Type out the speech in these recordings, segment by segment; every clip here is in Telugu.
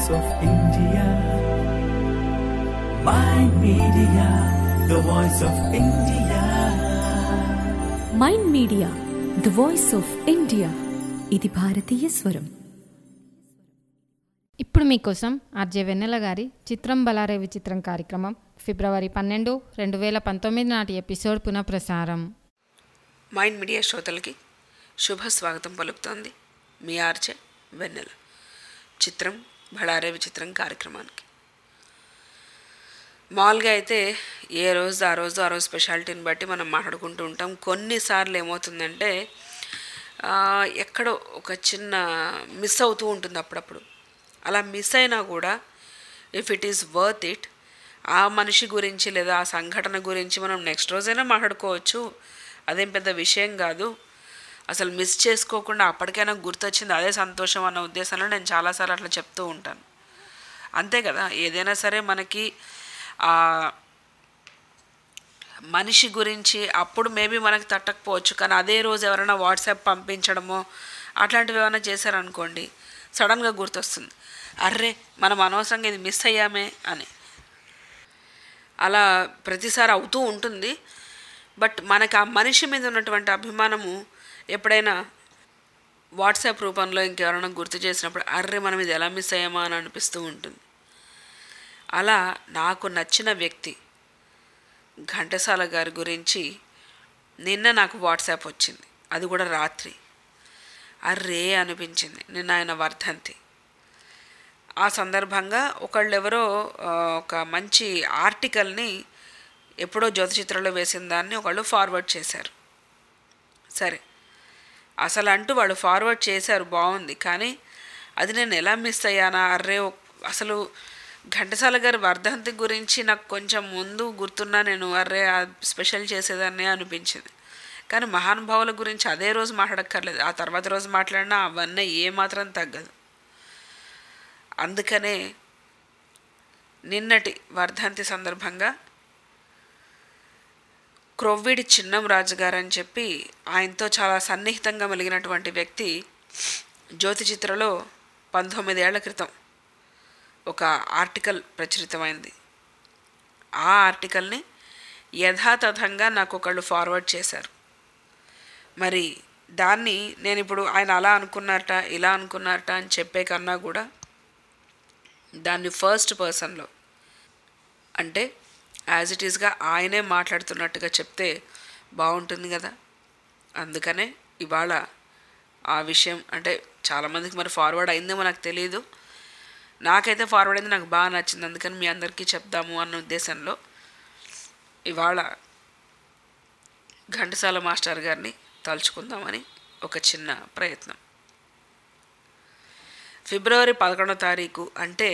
voice of India. My media, the voice of India. Mind media the voice of India ఇది భారతీయ స్వరం ఇప్పుడు మీకోసం ఆర్జే వెన్నెల గారి చిత్రం బలారే విచిత్రం కార్యక్రమం ఫిబ్రవరి పన్నెండు రెండు వేల పంతొమ్మిది నాటి ఎపిసోడ్ పునఃప్రసారం మైండ్ మీడియా శ్రోతలకి శుభ స్వాగతం పలుకుతోంది మీ ఆర్చే వెన్నెల చిత్రం బళారే విచిత్రం కార్యక్రమానికి మామూలుగా అయితే ఏ రోజు ఆ రోజు ఆ రోజు స్పెషాలిటీని బట్టి మనం మాట్లాడుకుంటూ ఉంటాం కొన్నిసార్లు ఏమవుతుందంటే ఆ, ఎక్కడో ఒక చిన్న మిస్ అవుతూ ఉంటుంది అప్పుడప్పుడు అలా మిస్ అయినా కూడా if it is worth it ఆ మనిషి గురించి లేదా ఆ సంఘటన గురించి మనం నెక్స్ట్ రోజైనా మాట్లాడుకోవచ్చు అదేం పెద్ద విషయం కాదు అసలు మిస్ చేసుకోకుండా అప్పటికైనా గుర్తొచ్చింది అదే సంతోషం అన్న ఉద్దేశంలో నేను చాలాసార్లు అట్లా చెప్తూ ఉంటాను అంతే కదా ఏదైనా సరే మనకి ఆ మనిషి గురించి అప్పుడు మేబీ మనకు తట్టకపోవచ్చు కానీ అదే రోజు ఎవరైనా వాట్సాప్ పంపించడమో అట్లాంటివి ఏమైనా చేశారనుకోండి సడన్గా గుర్తొస్తుంది అర్రే మనం అనవసరంగా ఇది మిస్ అయ్యామే అని అలా ప్రతిసారి అవుతూ ఉంటుంది బట్ మనకి ఆ మనిషి మీద ఉన్నటువంటి అభిమానము ఎప్పుడైనా వాట్సాప్ రూపంలో ఇంకెవరైనా గుర్తు చేసినప్పుడు అర్రే మనం ఇది ఎలా మిస్ అయ్యామా అని అనిపిస్తూ ఉంటుంది అలా నాకు నచ్చిన వ్యక్తి ఘంటసాల గారి గురించి నిన్న నాకు వాట్సాప్ వచ్చింది అది కూడా రాత్రి అర్రే అనిపించింది నిన్న ఆయన వర్ధంతి ఆ సందర్భంగా ఒకళ్ళెవరో ఆ, ఒక మంచి ఆర్టికల్ని ఎప్పుడో జ్యోతిచిత్రంలో వేసిన దాన్ని ఒకళ్ళు ఫార్వర్డ్ చేశారు సరే అసలు అంటూ వాళ్ళు ఫార్వర్డ్ చేశారు బాగుంది కానీ అది నేను ఎలా మిస్ అయ్యానా అర్రే ఒక్- అసలు ఘంటసాల గారి వర్ధంతి గురించి నాకు కొంచెం ముందు గుర్తున్నా నేను అర్రే ఆ స్పెషల్ చేసేదాన్ని అనిపించింది కానీ మహానుభావుల గురించి అదే రోజు మాట్లాడక్కర్లేదు ఆ తర్వాత రోజు మాట్లాడినా అవన్నీ ఏమాత్రం తగ్గదు అందుకనే నిన్నటి వర్ధంతి సందర్భంగా క్రొవ్విడి చిన్నం రాజు గారు అని చెప్పి ఆయనతో చాలా సన్నిహితంగా మెలిగినటువంటి వ్యక్తి జ్యోతి చిత్రలో పంతొమ్మిది ఏళ్ల క్రితం ఒక ఆర్టికల్ ప్రచురితమైంది ఆ ఆర్టికల్ని యథాతథంగా నాకు ఒకళ్ళు ఫార్వర్డ్ చేశారు మరి దాన్ని నేను ఇప్పుడు ఆయన అలా అనుకున్నారట ఇలా అనుకున్నారట అని చెప్పే కన్నా కూడా దాన్ని ఫస్ట్ పర్సన్లో అంటే యాజ్ ఇట్ ఈస్గా ఆయనే మాట్లాడుతున్నట్టుగా చెప్తే బాగుంటుంది కదా అందుకనే ఇవాళ ఆ విషయం అంటే చాలామందికి మరి ఫార్వర్డ్ అయిందేమో నాకు తెలియదు నాకైతే ఫార్వర్డ్ అయింది నాకు బాగా నచ్చింది అందుకని మీ అందరికీ చెప్దాము అన్న ఉద్దేశంలో ఇవాళ ఘంటసాల మాస్టర్ గారిని తలుచుకుందామని ఒక చిన్న ప్రయత్నం ఫిబ్రవరి పదకొండో తారీఖు అంటే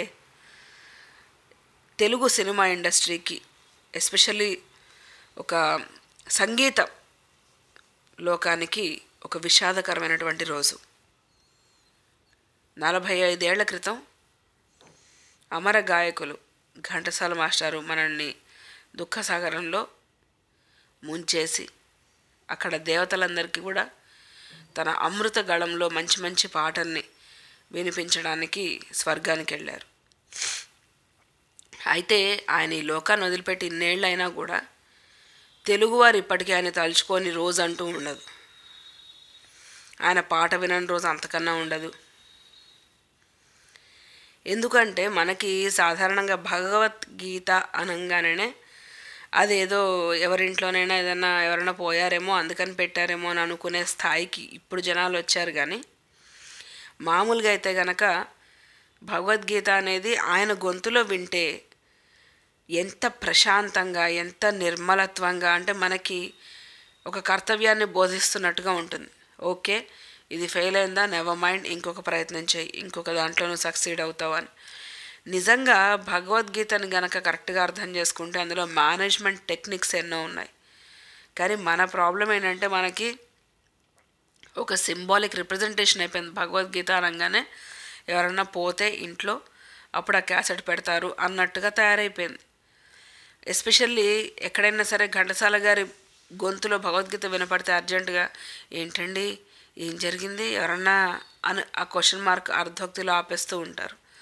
తెలుగు సినిమా ఇండస్ట్రీకి ఎస్పెషల్లీ ఒక సంగీత లోకానికి ఒక విషాదకరమైనటువంటి రోజు నలభై ఐదేళ్ల క్రితం అమర గాయకులు ఘంటసాల మాస్టారు మనల్ని దుఃఖసాగరంలో ముంచేసి అక్కడ దేవతలందరికీ కూడా తన అమృత గళంలో మంచి మంచి పాటల్ని వినిపించడానికి స్వర్గానికి వెళ్ళారు అయితే ఆయన ఈ లోకాన్ని వదిలిపెట్టి ఇన్నేళ్ళు అయినా కూడా తెలుగువారు ఇప్పటికీ ఆయన తలుచుకొని రోజు అంటూ ఉండదు ఆయన పాట వినని రోజు అంతకన్నా ఉండదు ఎందుకంటే మనకి సాధారణంగా భగవద్గీత అనగానే అదేదో ఎవరింట్లోనైనా ఏదైనా ఎవరైనా పోయారేమో అందుకని పెట్టారేమో అని అనుకునే స్థాయికి ఇప్పుడు జనాలు వచ్చారు కానీ మామూలుగా అయితే గనక భగవద్గీత అనేది ఆయన గొంతులో వింటే ఎంత ప్రశాంతంగా ఎంత నిర్మలత్వంగా అంటే మనకి ఒక కర్తవ్యాన్ని బోధిస్తున్నట్టుగా ఉంటుంది ఓకే ఇది ఫెయిల్ అయిందా నెవర్ మైండ్ ఇంకొక ప్రయత్నం చేయి ఇంకొక దాంట్లో నువ్వు సక్సీడ్ అవుతావు అని నిజంగా భగవద్గీతని గనక కరెక్ట్గా అర్థం చేసుకుంటే అందులో మేనేజ్మెంట్ టెక్నిక్స్ ఎన్నో ఉన్నాయి కానీ మన ప్రాబ్లం ఏంటంటే మనకి ఒక సింబాలిక్ రిప్రజెంటేషన్ అయిపోయింది భగవద్గీత అనగానే ఎవరన్నా పోతే ఇంట్లో అప్పుడు ఆ క్యాసెట్ పెడతారు అన్నట్టుగా తయారైపోయింది ఎస్పెషల్లీ ఎక్కడైనా సరే ఘంటసాల గారి గొంతులో భగవద్గీత వినపడితే అర్జెంటుగా ఏంటండి ఏం జరిగింది ఎవరన్నా అని ఆ క్వశ్చన్ మార్క్ అర్ధోక్తిలో ఆపేస్తూ ఉంటారు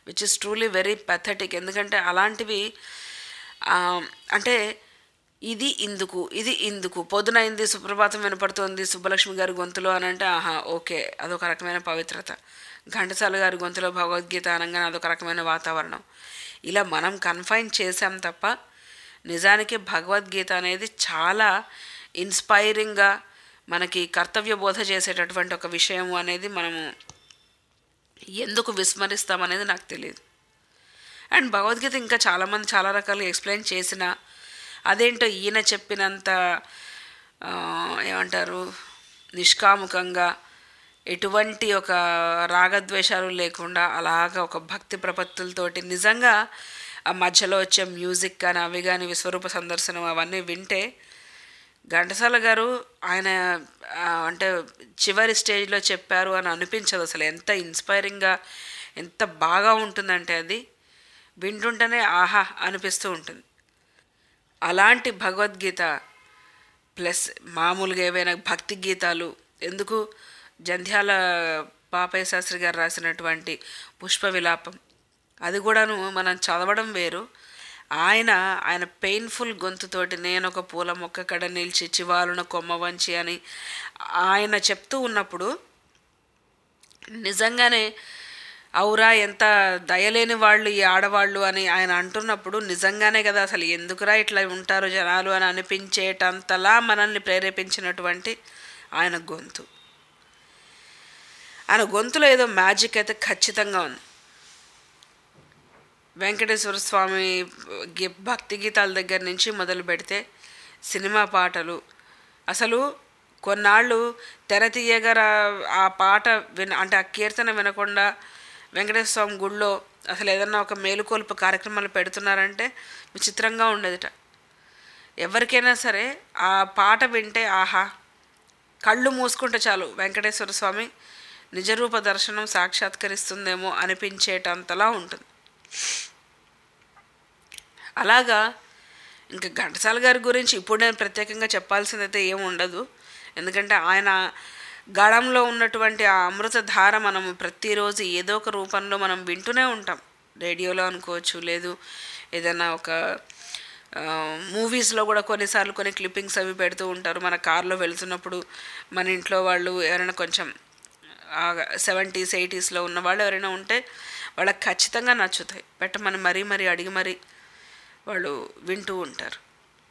which is truly very pathetic ఎందుకంటే అలాంటివి ఆ, అంటే ఇది ఇందుకు ఇది ఇందుకు పొద్దునైంది సుప్రభాతం వినపడుతోంది సుబ్బలక్ష్మి గారి గొంతులో అని అంటే ఆహా ఓకే అదొక రకమైన పవిత్రత ఘంటసాల గారి గొంతులో భగవద్గీత అనగానే అదొక రకమైన వాతావరణం ఇలా మనం కన్ఫైన్ చేసాం తప్ప నిజానికి భగవద్గీత అనేది చాలా ఇన్స్పైరింగ్గా మనకి కర్తవ్య బోధ చేసేటటువంటి ఒక విషయం అనేది మనము ఎందుకు విస్మరిస్తామనేది నాకు తెలియదు అండ్ భగవద్గీత ఇంకా చాలామంది చాలా రకాలుగా ఎక్స్ప్లెయిన్ చేసిన అదేంటో ఈయన చెప్పినంత ఆ, ఏమంటారు నిష్కాముకంగా ఎటువంటి ఒక రాగద్వేషాలు లేకుండా అలాగ ఒక భక్తి ప్రపత్తులతోటి నిజంగా ఆ మధ్యలో వచ్చే మ్యూజిక్ కానీ అవి కానీ విశ్వరూప సందర్శనం అవన్నీ వింటే ఘంటసాల గారు ఆయన ఆ, అంటే చివరి స్టేజ్లో చెప్పారు అని అనిపించదు అసలు ఎంత ఇన్స్పైరింగ్గా ఎంత బాగా ఉంటుందంటే అది వింటుంటేనే ఆహా అనిపిస్తూ ఉంటుంది అలాంటి భగవద్గీత ప్లస్ మామూలుగా ఏవైనా భక్తి గీతాలు ఎందుకు జంధ్యాల పాపయ్య శాస్త్రి గారు రాసినటువంటి పుష్ప విలాపం అది కూడాను మనం చదవడం వేరు ఆయన ఆయన పెయిన్ఫుల్ గొంతుతోటి నేను ఒక పూల మొక్క కడ నిలిచి చివాలున కొమ్మ వంచి అని ఆయన చెప్తూ ఉన్నప్పుడు నిజంగానే అవురా ఎంత దయలేని వాళ్ళు ఈ ఆడవాళ్ళు అని ఆయన అంటున్నప్పుడు నిజంగానే కదా అసలు ఎందుకురా ఇట్లా ఉంటారు జనాలు అని అనిపించేటంతలా మనల్ని ప్రేరేపించినటువంటి ఆయన గొంతు ఆయన గొంతులో ఏదో మ్యాజిక్ అయితే ఖచ్చితంగా ఉంది వెంకటేశ్వర స్వామి గి- భక్తి గీతాల దగ్గర నుంచి మొదలు పెడితే సినిమా పాటలు అసలు కొన్నాళ్ళు తెర తీయగా రా- ఆ పాట విన అంటే ఆ కీర్తన వినకుండా వెంకటేశ్వర స్వామి గుళ్ళో అసలు ఏదన్నా ఒక మేలుకొల్పు కార్యక్రమాలు పెడుతున్నారంటే విచిత్రంగా ఉండేదిట ఎవరికైనా సరే ఆ పాట వింటే ఆహా కళ్ళు మూసుకుంటే చాలు వెంకటేశ్వర స్వామి నిజరూప దర్శనం సాక్షాత్కరిస్తుందేమో అనిపించేటంతలా ఉంటుంది అలాగా ఇంకా ఘంటసాల గారి గురించి ఇప్పుడు నేను ప్రత్యేకంగా చెప్పాల్సిందైతే ఏం ఉండదు ఎందుకంటే ఆయన గళంలో ఉన్నటువంటి ఆ అమృత ధార మనం ప్రతిరోజు ఏదో ఒక రూపంలో మనం వింటూనే ఉంటాం రేడియోలో అనుకోవచ్చు లేదు ఏదైనా ఒక మూవీస్లో కూడా కొన్నిసార్లు కొన్ని క్లిప్పింగ్స్ అవి పెడుతూ ఉంటారు మన కార్లో వెళ్తున్నప్పుడు మన ఇంట్లో వాళ్ళు ఎవరైనా కొంచెం సెవెంటీస్ ఎయిటీస్లో ఉన్న వాళ్ళు ఎవరైనా ఉంటే వాళ్ళకి ఖచ్చితంగా నచ్చుతాయి పెట్టమని మరీ మరీ అడిగి మరీ వాళ్ళు వింటూ ఉంటారు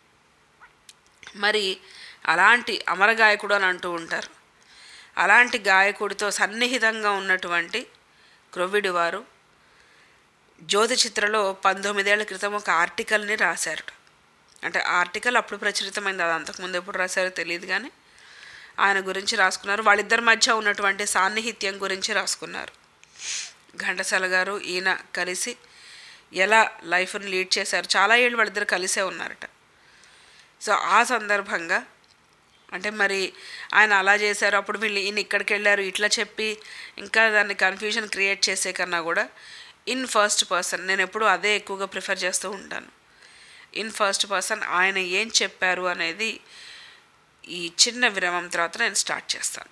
మరి అలాంటి అమర గాయకుడు అని అంటూ ఉంటారు అలాంటి గాయకుడితో సన్నిహితంగా ఉన్నటువంటి క్రొవిడి వారు జ్యోతి చిత్రలో పంతొమ్మిదేళ్ల క్రితం ఒక ఆర్టికల్ని రాశారు అంటే ఆ ఆర్టికల్ అప్పుడు ప్రచురితమైంది అది అంతకుముందు ఎప్పుడు రాశారో తెలియదు కానీ ఆయన గురించి రాసుకున్నారు వాళ్ళిద్దరి మధ్య ఉన్నటువంటి సాన్నిహిత్యం గురించి రాసుకున్నారు ఘంటసాల గారు ఈయన కలిసి ఎలా లైఫ్ని లీడ్ చేశారు చాలా ఏళ్ళు వాళ్ళిద్దరు కలిసే ఉన్నారట సో ఆ సందర్భంగా అంటే మరి ఆయన అలా చేశారు అప్పుడు వీళ్ళు ఈయన ఇక్కడికి వెళ్ళారు ఇట్లా చెప్పి ఇంకా దాన్ని కన్ఫ్యూజన్ క్రియేట్ చేసే కన్నా కూడా ఇన్ ఫస్ట్ పర్సన్ నేను ఎప్పుడూ అదే ఎక్కువగా ప్రిఫర్ చేస్తూ ఉంటాను ఇన్ ఫస్ట్ పర్సన్ ఆయన ఏం చెప్పారు అనేది ఈ చిన్న విరామం తర్వాత నేను స్టార్ట్ చేస్తాను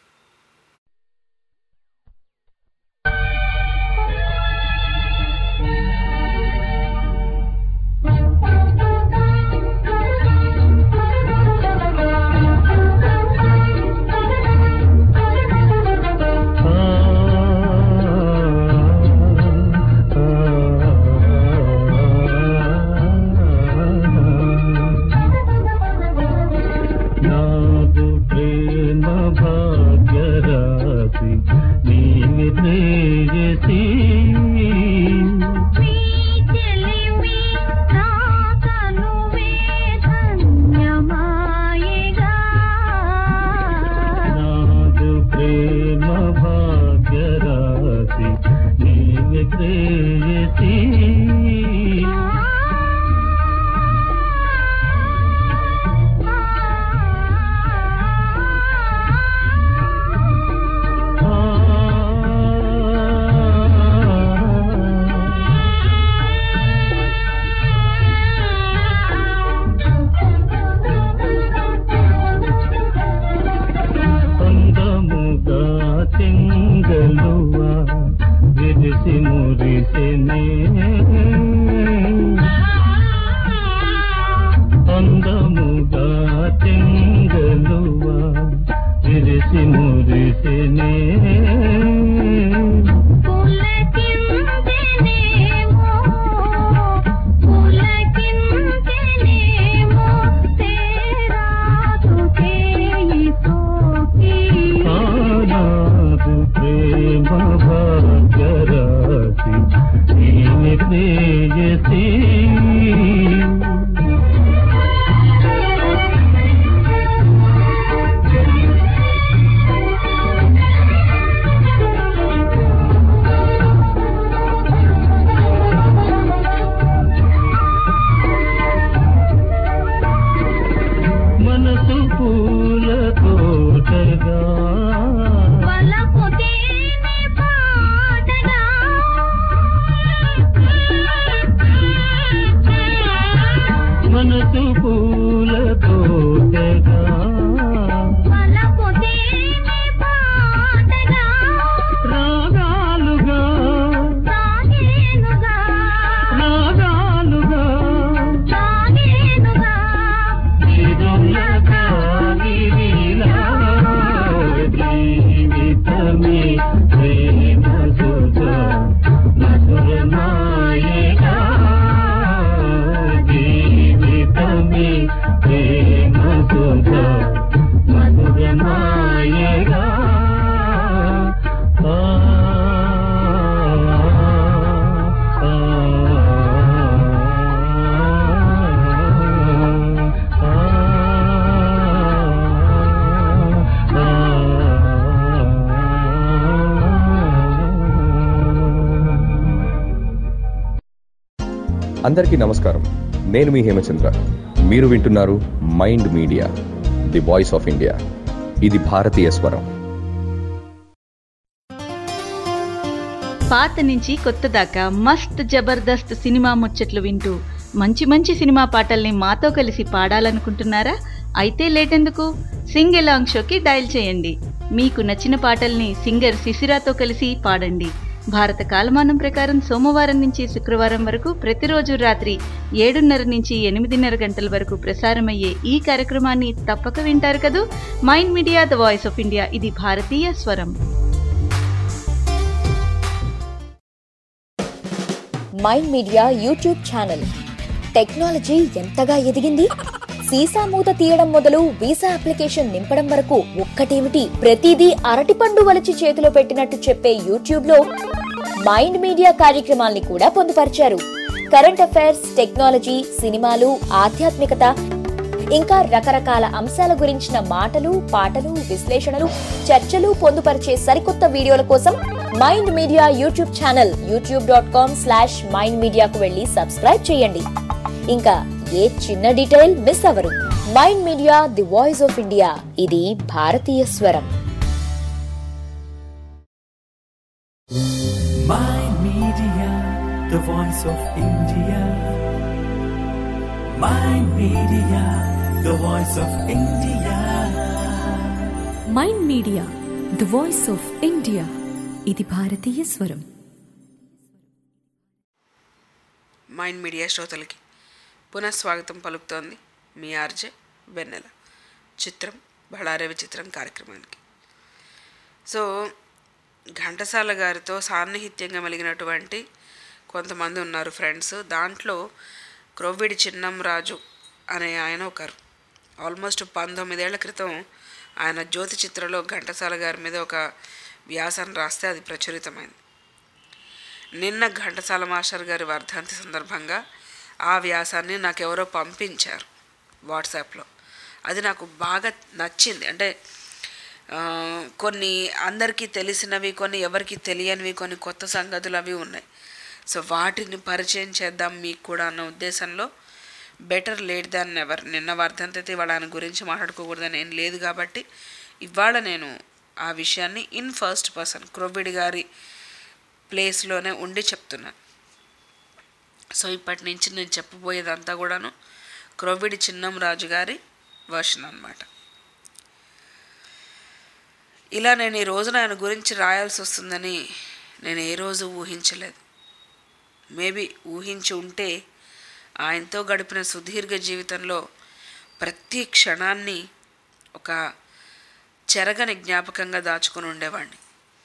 నాదు ప్రేమ భాగ అందరికీ నమస్కారం నేను మీ హేమచంద్ర మీరు వింటున్నారు mind media the voice of India ఇది భారతీయ స్వరం పాత నుంచి కొత్త దాకా మస్త్ జబర్దస్త్ సినిమా ముచ్చట్లు వింటూ మంచి మంచి సినిమా పాటల్ని మాతో కలిసి పాడాలనుకుంటున్నారా అయితే లేటెందుకు సింగ్ ఎలాంగ్ షోకి డయల్ చేయండి మీకు నచ్చిన పాటల్ని సింగర్ శిశిరాతో కలిసి పాడండి భారత కాలమానం ప్రకారం సోమవారం నుంచి శుక్రవారం వరకు ప్రతిరోజు రాత్రి ఏడున్నర నుంచి ఎనిమిదిన్నర గంటల వరకు ప్రసారమయ్యే ఈ కార్యక్రమాన్ని తప్పక వింటారు కదూ mind media the voice of India ఇది భారతీయ స్వరం mind media YouTube channel technology ఎంతగా ఎదిగింది సీసా మూత తీయడం మొదలు వీసా అప్లికేషన్ నింపడం వరకు ఒక్కటేమిటి ప్రతిదీ అరటిపండు వలిచి చేతిలో పెట్టినట్టు చెప్పే యూట్యూబ్ లో మైండ్ మీడియా కార్యక్రమాల్ని కూడా పొందుపరిచారు కరెంట్ అఫైర్స్ టెక్నాలజీ సినిమాలు ఆధ్యాత్మికత ఇంకా రకరకాల అంశాల గురించిన మాటలు పాటలు విశ్లేషణలు చర్చలు పొందుపరిచే సరికొత్త వీడియోల కోసం mind media YouTube channel YouTube dot com slash mind మీడియాకు వెళ్ళి సబ్స్క్రైబ్ చేయండి ఇంకా ఏ చిన్న డీటెయిల్ మిస్ అవ్వరు mind media the voice of India ఇది భారతీయ స్వరం Mind Media, the voice of India. Mind Media, the voice of India. Mind media the voice of India ఇది భారతీయ స్వరం మైండ్ మీడియా శ్రోతలకి పునఃస్వాగతం పలుకుతోంది మీ ఆర్జే వెన్నెల చిత్రం బళారే విచిత్రం కార్యక్రమానికి సో ఘంటసాల గారితో సాన్నిహిత్యంగా మెలిగినటువంటి కొంతమంది ఉన్నారు ఫ్రెండ్స్ దాంట్లో క్రొవ్విడి చిన్నం రాజు అనే ఆయన ఒకరు ఆల్మోస్ట్ పంతొమ్మిదేళ్ల క్రితం ఆయన జ్యోతి చిత్రలో ఘంటసాల గారి మీద ఒక వ్యాసాన్ని రాస్తే అది ప్రచురితమైంది నిన్న ఘంటసాల మాస్టర్ గారి వర్ధంతి సందర్భంగా ఆ వ్యాసాన్ని నాకు ఎవరో పంపించారు వాట్సాప్లో అది నాకు బాగా నచ్చింది అంటే ఆ, కొన్ని అందరికీ తెలిసినవి కొన్ని ఎవరికి తెలియనివి కొన్ని కొత్త సంగతులు అవి ఉన్నాయి సో వాటిని పరిచయం చేద్దాం మీకు కూడా అన్న ఉద్దేశంలో బెటర్ లేట్ దాన్ నెవర్ నిన్న వర్ధంతి అయితే ఇవాళ ఆయన గురించి మాట్లాడుకోకూడదని ఏం లేదు కాబట్టి ఇవాళ నేను ఆ విషయాన్ని ఇన్ ఫస్ట్ పర్సన్ క్రొవ్విడి గారి ప్లేస్లోనే ఉండి చెప్తున్నాను సో ఇప్పటి నుంచి నేను చెప్పబోయేదంతా కూడాను క్రొవ్విడి చిన్నం రాజు గారి వర్షన్ అనమాట ఇలా నేను ఈ రోజున ఆయన గురించి రాయాల్సి వస్తుందని నేను ఏ రోజు ఊహించలేదు మేబీ ఊహించి ఉంటే ఆయనతో గడిపిన సుదీర్ఘ జీవితంలో ప్రతి క్షణాన్ని ఒక చెరగని జ్ఞాపకంగా దాచుకుని ఉండేవాడిని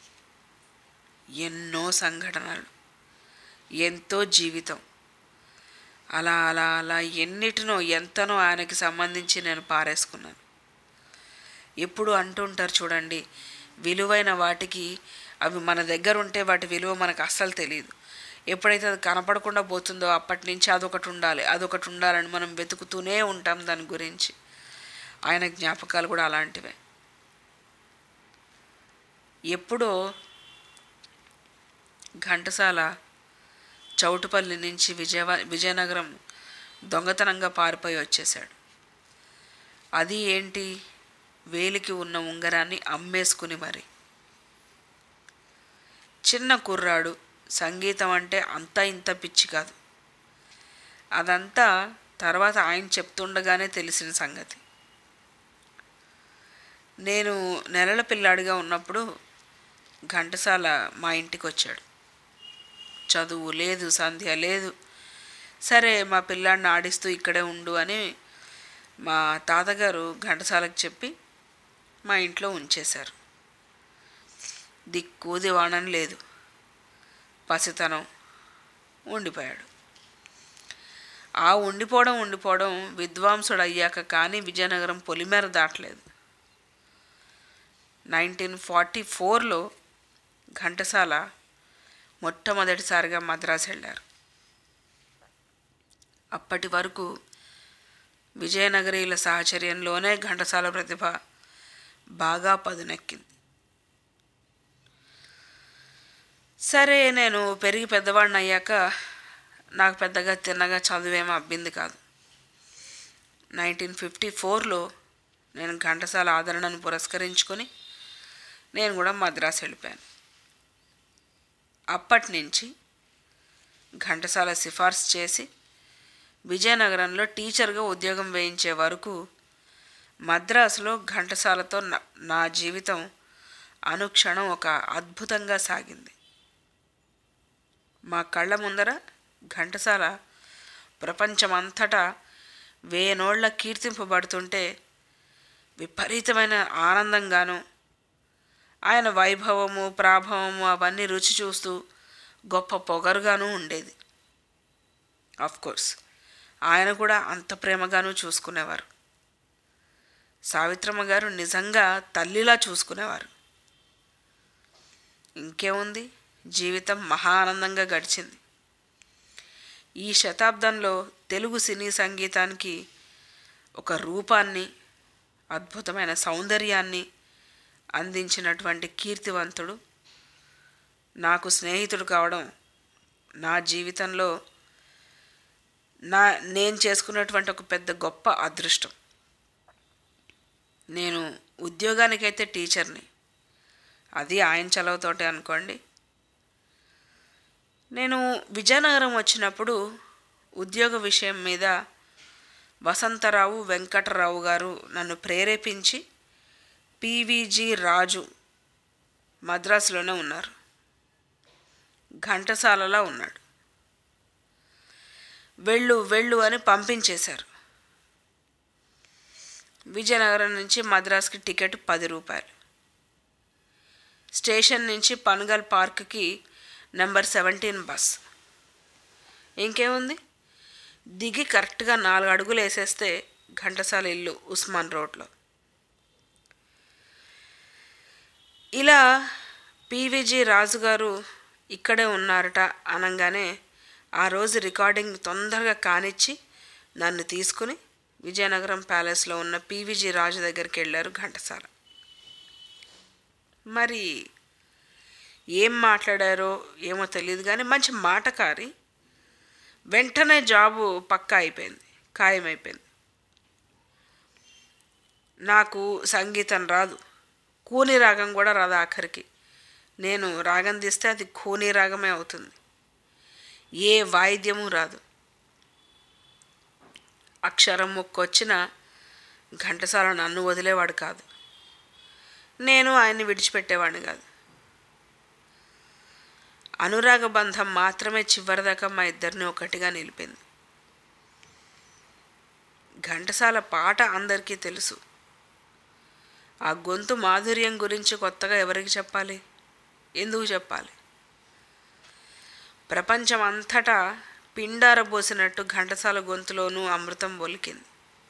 ఎన్నో సంఘటనలు ఎంతో జీవితం అలా అలా అలా ఎన్నిటినో ఎంతనో ఆయనకి సంబంధించి నేను పారేసుకున్నాను ఎప్పుడు అంటుంటారు చూడండి విలువైన వాటికి అవి మన దగ్గర ఉంటే వాటి విలువ మనకు అస్సలు తెలియదు ఎప్పుడైతే అది కనపడకుండా పోతుందో అప్పటి నుంచి అదొకటి ఉండాలి అదొకటి ఉండాలని మనం వెతుకుతూనే ఉంటాం దాని గురించి ఆయన జ్ఞాపకాలు కూడా అలాంటివే ఎప్పుడో ఘంటసాల చౌటుపల్లి నుంచి విజయవా విజయనగరం దొంగతనంగా పారిపోయి వచ్చేశాడు అది ఏంటి వేలికి ఉన్న ఉంగరాన్ని అమ్మేసుకుని మరి చిన్న కుర్రాడు సంగీతం అంటే అంత ఇంత పిచ్చి కాదు అదంతా తర్వాత ఆయన చెప్తుండగానే తెలిసిన సంగతి నేను నెలల పిల్లాడిగా ఉన్నప్పుడు ఘంటసాల మా ఇంటికి వచ్చాడు చదువు లేదు సంధ్య లేదు సరే మా పిల్లాడిని ఆడిస్తూ ఇక్కడే ఉండు అని మా తాతగారు ఘంటసాలకు చెప్పి మా ఇంట్లో ఉంచేశారు దిక్కు దివాణం లేదు పసితనం ఉండిపోయాడు ఆ ఉండిపోవడం ఉండిపోవడం విద్వాంసుడు అయ్యాక కానీ విజయనగరం పొలిమేర దాటలేదు నైన్టీన్ ఫార్టీ ఫోర్లో ఘంటసాల మొట్టమొదటిసారిగా మద్రాసు వెళ్ళారు అప్పటి వరకు విజయనగరీల సాహచర్యంలోనే ఘంటసాల ప్రతిభ బాగా పదునెక్కింది సరే నేను పెరిగి పెద్దవాడిని అయ్యాక నాకు పెద్దగా తిన్నగా చదువేమో అబ్బింది కాదు నైన్టీన్ ఫిఫ్టీ ఫోర్లో నేను ఘంటసాల ఆదరణను పురస్కరించుకొని నేను కూడా మద్రాసు వెళ్ళిపోయాను అప్పటి నుంచి ఘంటసాల సిఫార్సు చేసి విజయనగరంలో టీచర్గా ఉద్యోగం వేయించే వరకు మద్రాసులో ఘంటసాలతో నా- నా జీవితం అనుక్షణం ఒక అద్భుతంగా సాగింది మా కళ్ళ ముందర ఘంటసాల ప్రపంచమంతటా వేనోళ్ల కీర్తింపబడుతుంటే విపరీతమైన ఆనందంగాను ఆయన వైభవము ప్రాభవము అవన్నీ రుచి చూస్తూ గొప్ప పొగరుగాను ఉండేది కోర్స్ ఆయన కూడా అంత ప్రేమగాను చూసుకునేవారు సావిత్రమ్మ గారు నిజంగా తల్లిలా చూసుకునేవారు ఇంకేముంది జీవితం మహా ఆనందంగా గడిచింది ఈ శతాబ్దంలో తెలుగు సినీ సంగీతానికి ఒక రూపాన్ని అద్భుతమైన సౌందర్యాన్ని అందించినటువంటి కీర్తివంతుడు నాకు స్నేహితుడు కావడం నా జీవితంలో నా నేను చేసుకున్నటువంటి ఒక పెద్ద గొప్ప అదృష్టం నేను ఉద్యోగానికైతే టీచర్ని అది ఆయన చలవతోటే అనుకోండి నేను విజయనగరం వచ్చినప్పుడు ఉద్యోగ విషయం మీద వసంతరావు వెంకటరావు గారు నన్ను ప్రేరేపించి పివిజి రాజు మద్రాసులోనే ఉన్నారు ఘంటసాలలా ఉన్నాడు వెళ్ళు వెళ్ళు అని పంపించేశారు విజయనగరం నుంచి మద్రాస్కి టికెట్ పది రూపాయలు స్టేషన్ నుంచి పనగల్ పార్క్కి నెంబర్ సెవెంటీన్ బస్ ఇంకేముంది దిగి కరెక్ట్గా నాలుగు అడుగులు వేసేస్తే ఘంటసాల ఇల్లు ఉస్మాన్ రోడ్లో ఇలా పివిజి రాజు గారు ఇక్కడే ఉన్నారట అనగానే ఆ రోజు రికార్డింగ్ తొందరగా కానిచ్చి నన్ను తీసుకుని విజయనగరం ప్యాలెస్లో ఉన్న పివిజి రాజు దగ్గరికి వెళ్ళారు ఘంటసాల మరి ఏం మాట్లాడారో ఏమో తెలియదు కానీ మంచి మాటకారి వెంటనే జాబు పక్కా అయిపోయింది ఖాయమైపోయింది నాకు సంగీతం రాదు కూని రాగం కూడా రాదు ఆఖరికి నేను రాగం తీస్తే అది కూని రాగమే అవుతుంది ఏ వాయిద్యము రాదు అక్షరం మొక్కొచ్చిన ఘంటసాల నన్ను వదిలేవాడు కాదు నేను ఆయన్ని విడిచిపెట్టేవాడిని కాదు అనురాగ బంధం మాత్రమే చివరిదాకా మా ఇద్దరిని ఒకటిగా నిలిపింది ఘంటసాల పాట అందరికీ తెలుసు ఆ గొంతు మాధుర్యం గురించి కొత్తగా ఎవరికి చెప్పాలి ఎందుకు చెప్పాలి ప్రపంచం అంతటా పిండారబోసినట్టు ఘంటసాల గొంతులోనూ అమృతం ఒలికింది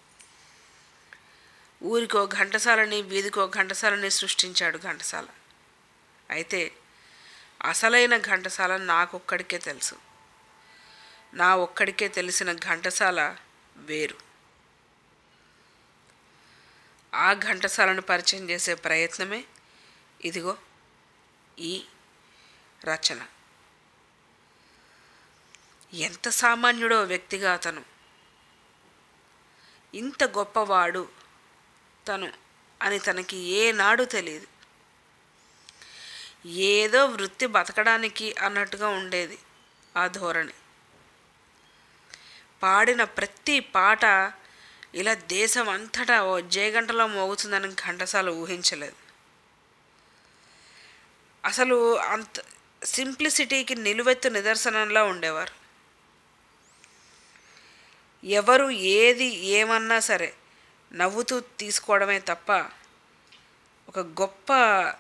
ఊరికో ఘంటసాలని వీధికో ఘంటసాలని సృష్టించాడు ఘంటసాల అయితే అసలైన ఘంటసాల నాకొక్కడికే తెలుసు నా ఒక్కడికే తెలిసిన ఘంటసాల వేరు ఆ ఘంటసాలను పరిచయం చేసే ప్రయత్నమే ఇదిగో ఈ రచన ఎంత సామాన్యుడో వ్యక్తిగా అతను ఇంత గొప్పవాడు తను అని తనకి ఏనాడు తెలియదు ఏదో వృత్తి బతకడానికి అన్నట్టుగా ఉండేది ఆ ధోరణి పాడిన ప్రతి పాట ఇలా దేశం అంతటా ఓ జయగంటలో మోగుతుందని ఘంటసాల ఊహించలేదు అసలు అంత సింప్లిసిటీకి నిలువెత్తు నిదర్శనంలా ఉండేవారు ఎవరు ఏది ఏమన్నా సరే నవ్వుతూ తీసుకోవడమే తప్ప ఒక గొప్ప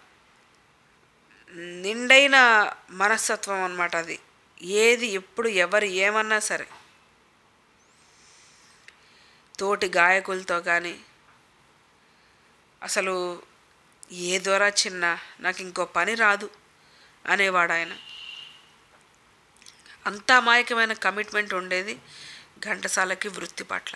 నిండైన మనస్తత్వం అన్నమాట అది ఏది ఎప్పుడు ఎవరు ఏమన్నా సరే తోటి గాయకులతో కానీ అసలు ఏ దొర చిన్న నాకు ఇంకో పని రాదు అనేవాడు ఆయన అంత అమాయకమైన కమిట్మెంట్ ఉండేది ఘంటసాలకి వృత్తి పట్ల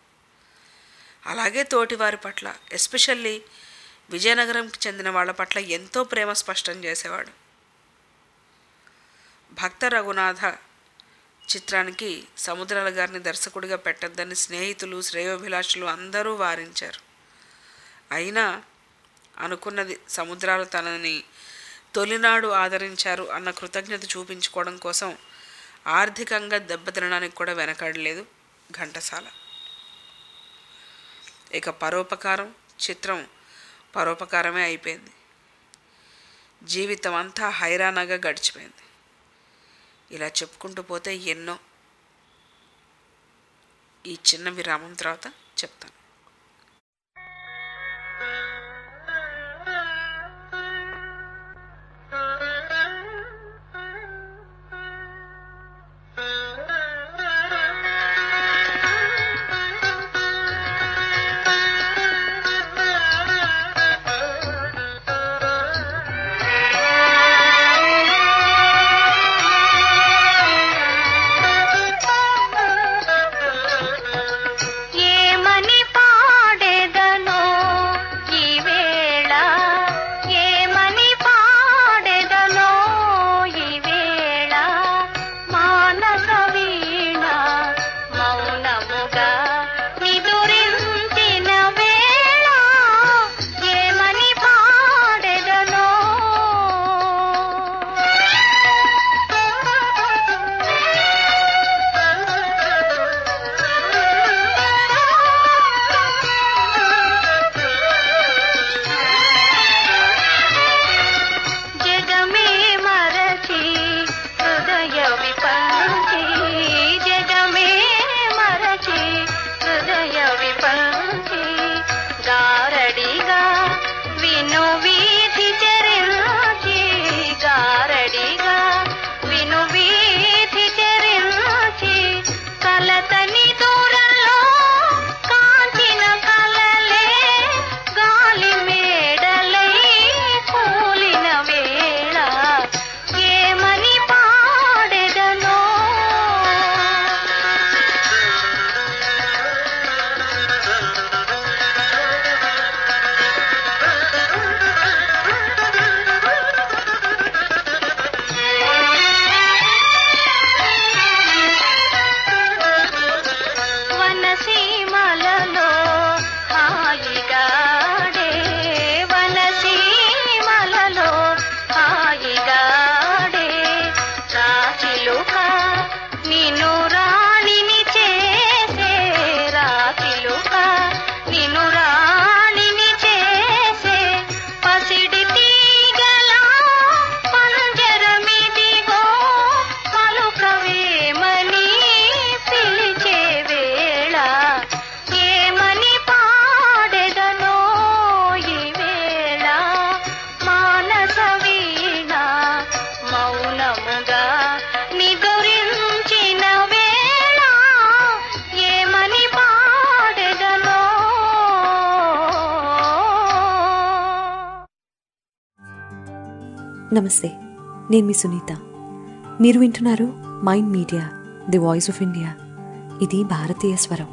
అలాగే తోటి వారి పట్ల ఎస్పెషల్లీ విజయనగరంకి చెందిన వాళ్ళ పట్ల ఎంతో ప్రేమ స్పష్టం చేసేవాడు భక్త రఘునాథ చిత్రానికి సముద్రాల గారిని దర్శకుడిగా పెట్టద్దని స్నేహితులు శ్రేయోభిలాషులు అందరూ వారించారు అయినా అనుకున్నది సముద్రాలు తనని తొలినాడు ఆదరించారు అన్న కృతజ్ఞత చూపించుకోవడం కోసం ఆర్థికంగా దెబ్బతినడానికి కూడా వెనకాడలేదు ఘంటసాల ఇక పరోపకారం చిత్రం పరోపకారమే అయిపోయింది జీవితం అంతా హైరానాగా గడిచిపోయింది ఇలా చెప్పుకుంటూ పోతే ఎన్నో ఈ చిన్న విరామం తర్వాత చెప్తాను ఏమని పాడెదనో ఈ వేళ ఏమని పాడెదనో ఈ వేళ మానస వీణ మౌనముగా నిదురించిన వేళ ఏమని పాడెదనో జగమే మరచి హృదయ విపంచి జగమే మరచి హృదయ విపంచి గారడిగా విను వీధి చరించి గారడిగా విను వీధి చరించి కలతని దూరంలో కాంచిన కలలే గాలి మేడలై కూలిన వేళ ఏమని పాడెదనో వనసీమలలో హాయిగాడే వనసీమలలో హాయిగాడే రాచిలుక నిన్ను రాణిని చేసే రాచిలుక నిన్ను రాణిని చేసే పసిడి తీగలా పంజరమిదిగో పలుకవేమని పిలిచే వేళ ఏమని పాడెదనో ఈ వేళ మానస వీణ మౌనముగా నిదురించిన వేళ ఏమని పాడెదనో నమస్తే నేను మీ సునీత మీరు వింటున్నారు mind media the voice of India ఇది భారతీయ స్వరం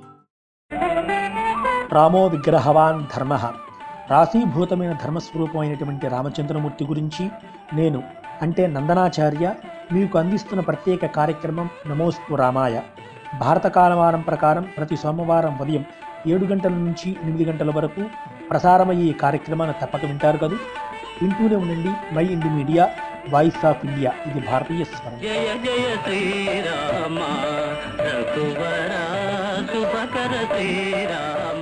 రామో విగ్రహవాన్ ధర్మ రాశీభూతమైన ధర్మస్వరూపమైనటువంటి రామచంద్రమూర్తి గురించి నేను అంటే నందనాచార్య మీకు అందిస్తున్న ప్రత్యేక కార్యక్రమం నమోస్తు రామాయ భారత కాలమానం ప్రకారం ప్రతి సోమవారం ఉదయం ఏడు గంటల నుంచి ఎనిమిది గంటల వరకు ప్రసారమయ్యే ఈ కార్యక్రమాన్ని తప్పక వింటారు కదా వింటూనే ఉండండి mind media voice of India ఇది భారతీయ స్వరం జయ జయ శ్రీరామ రఘువర శుభకర శ్రీరామ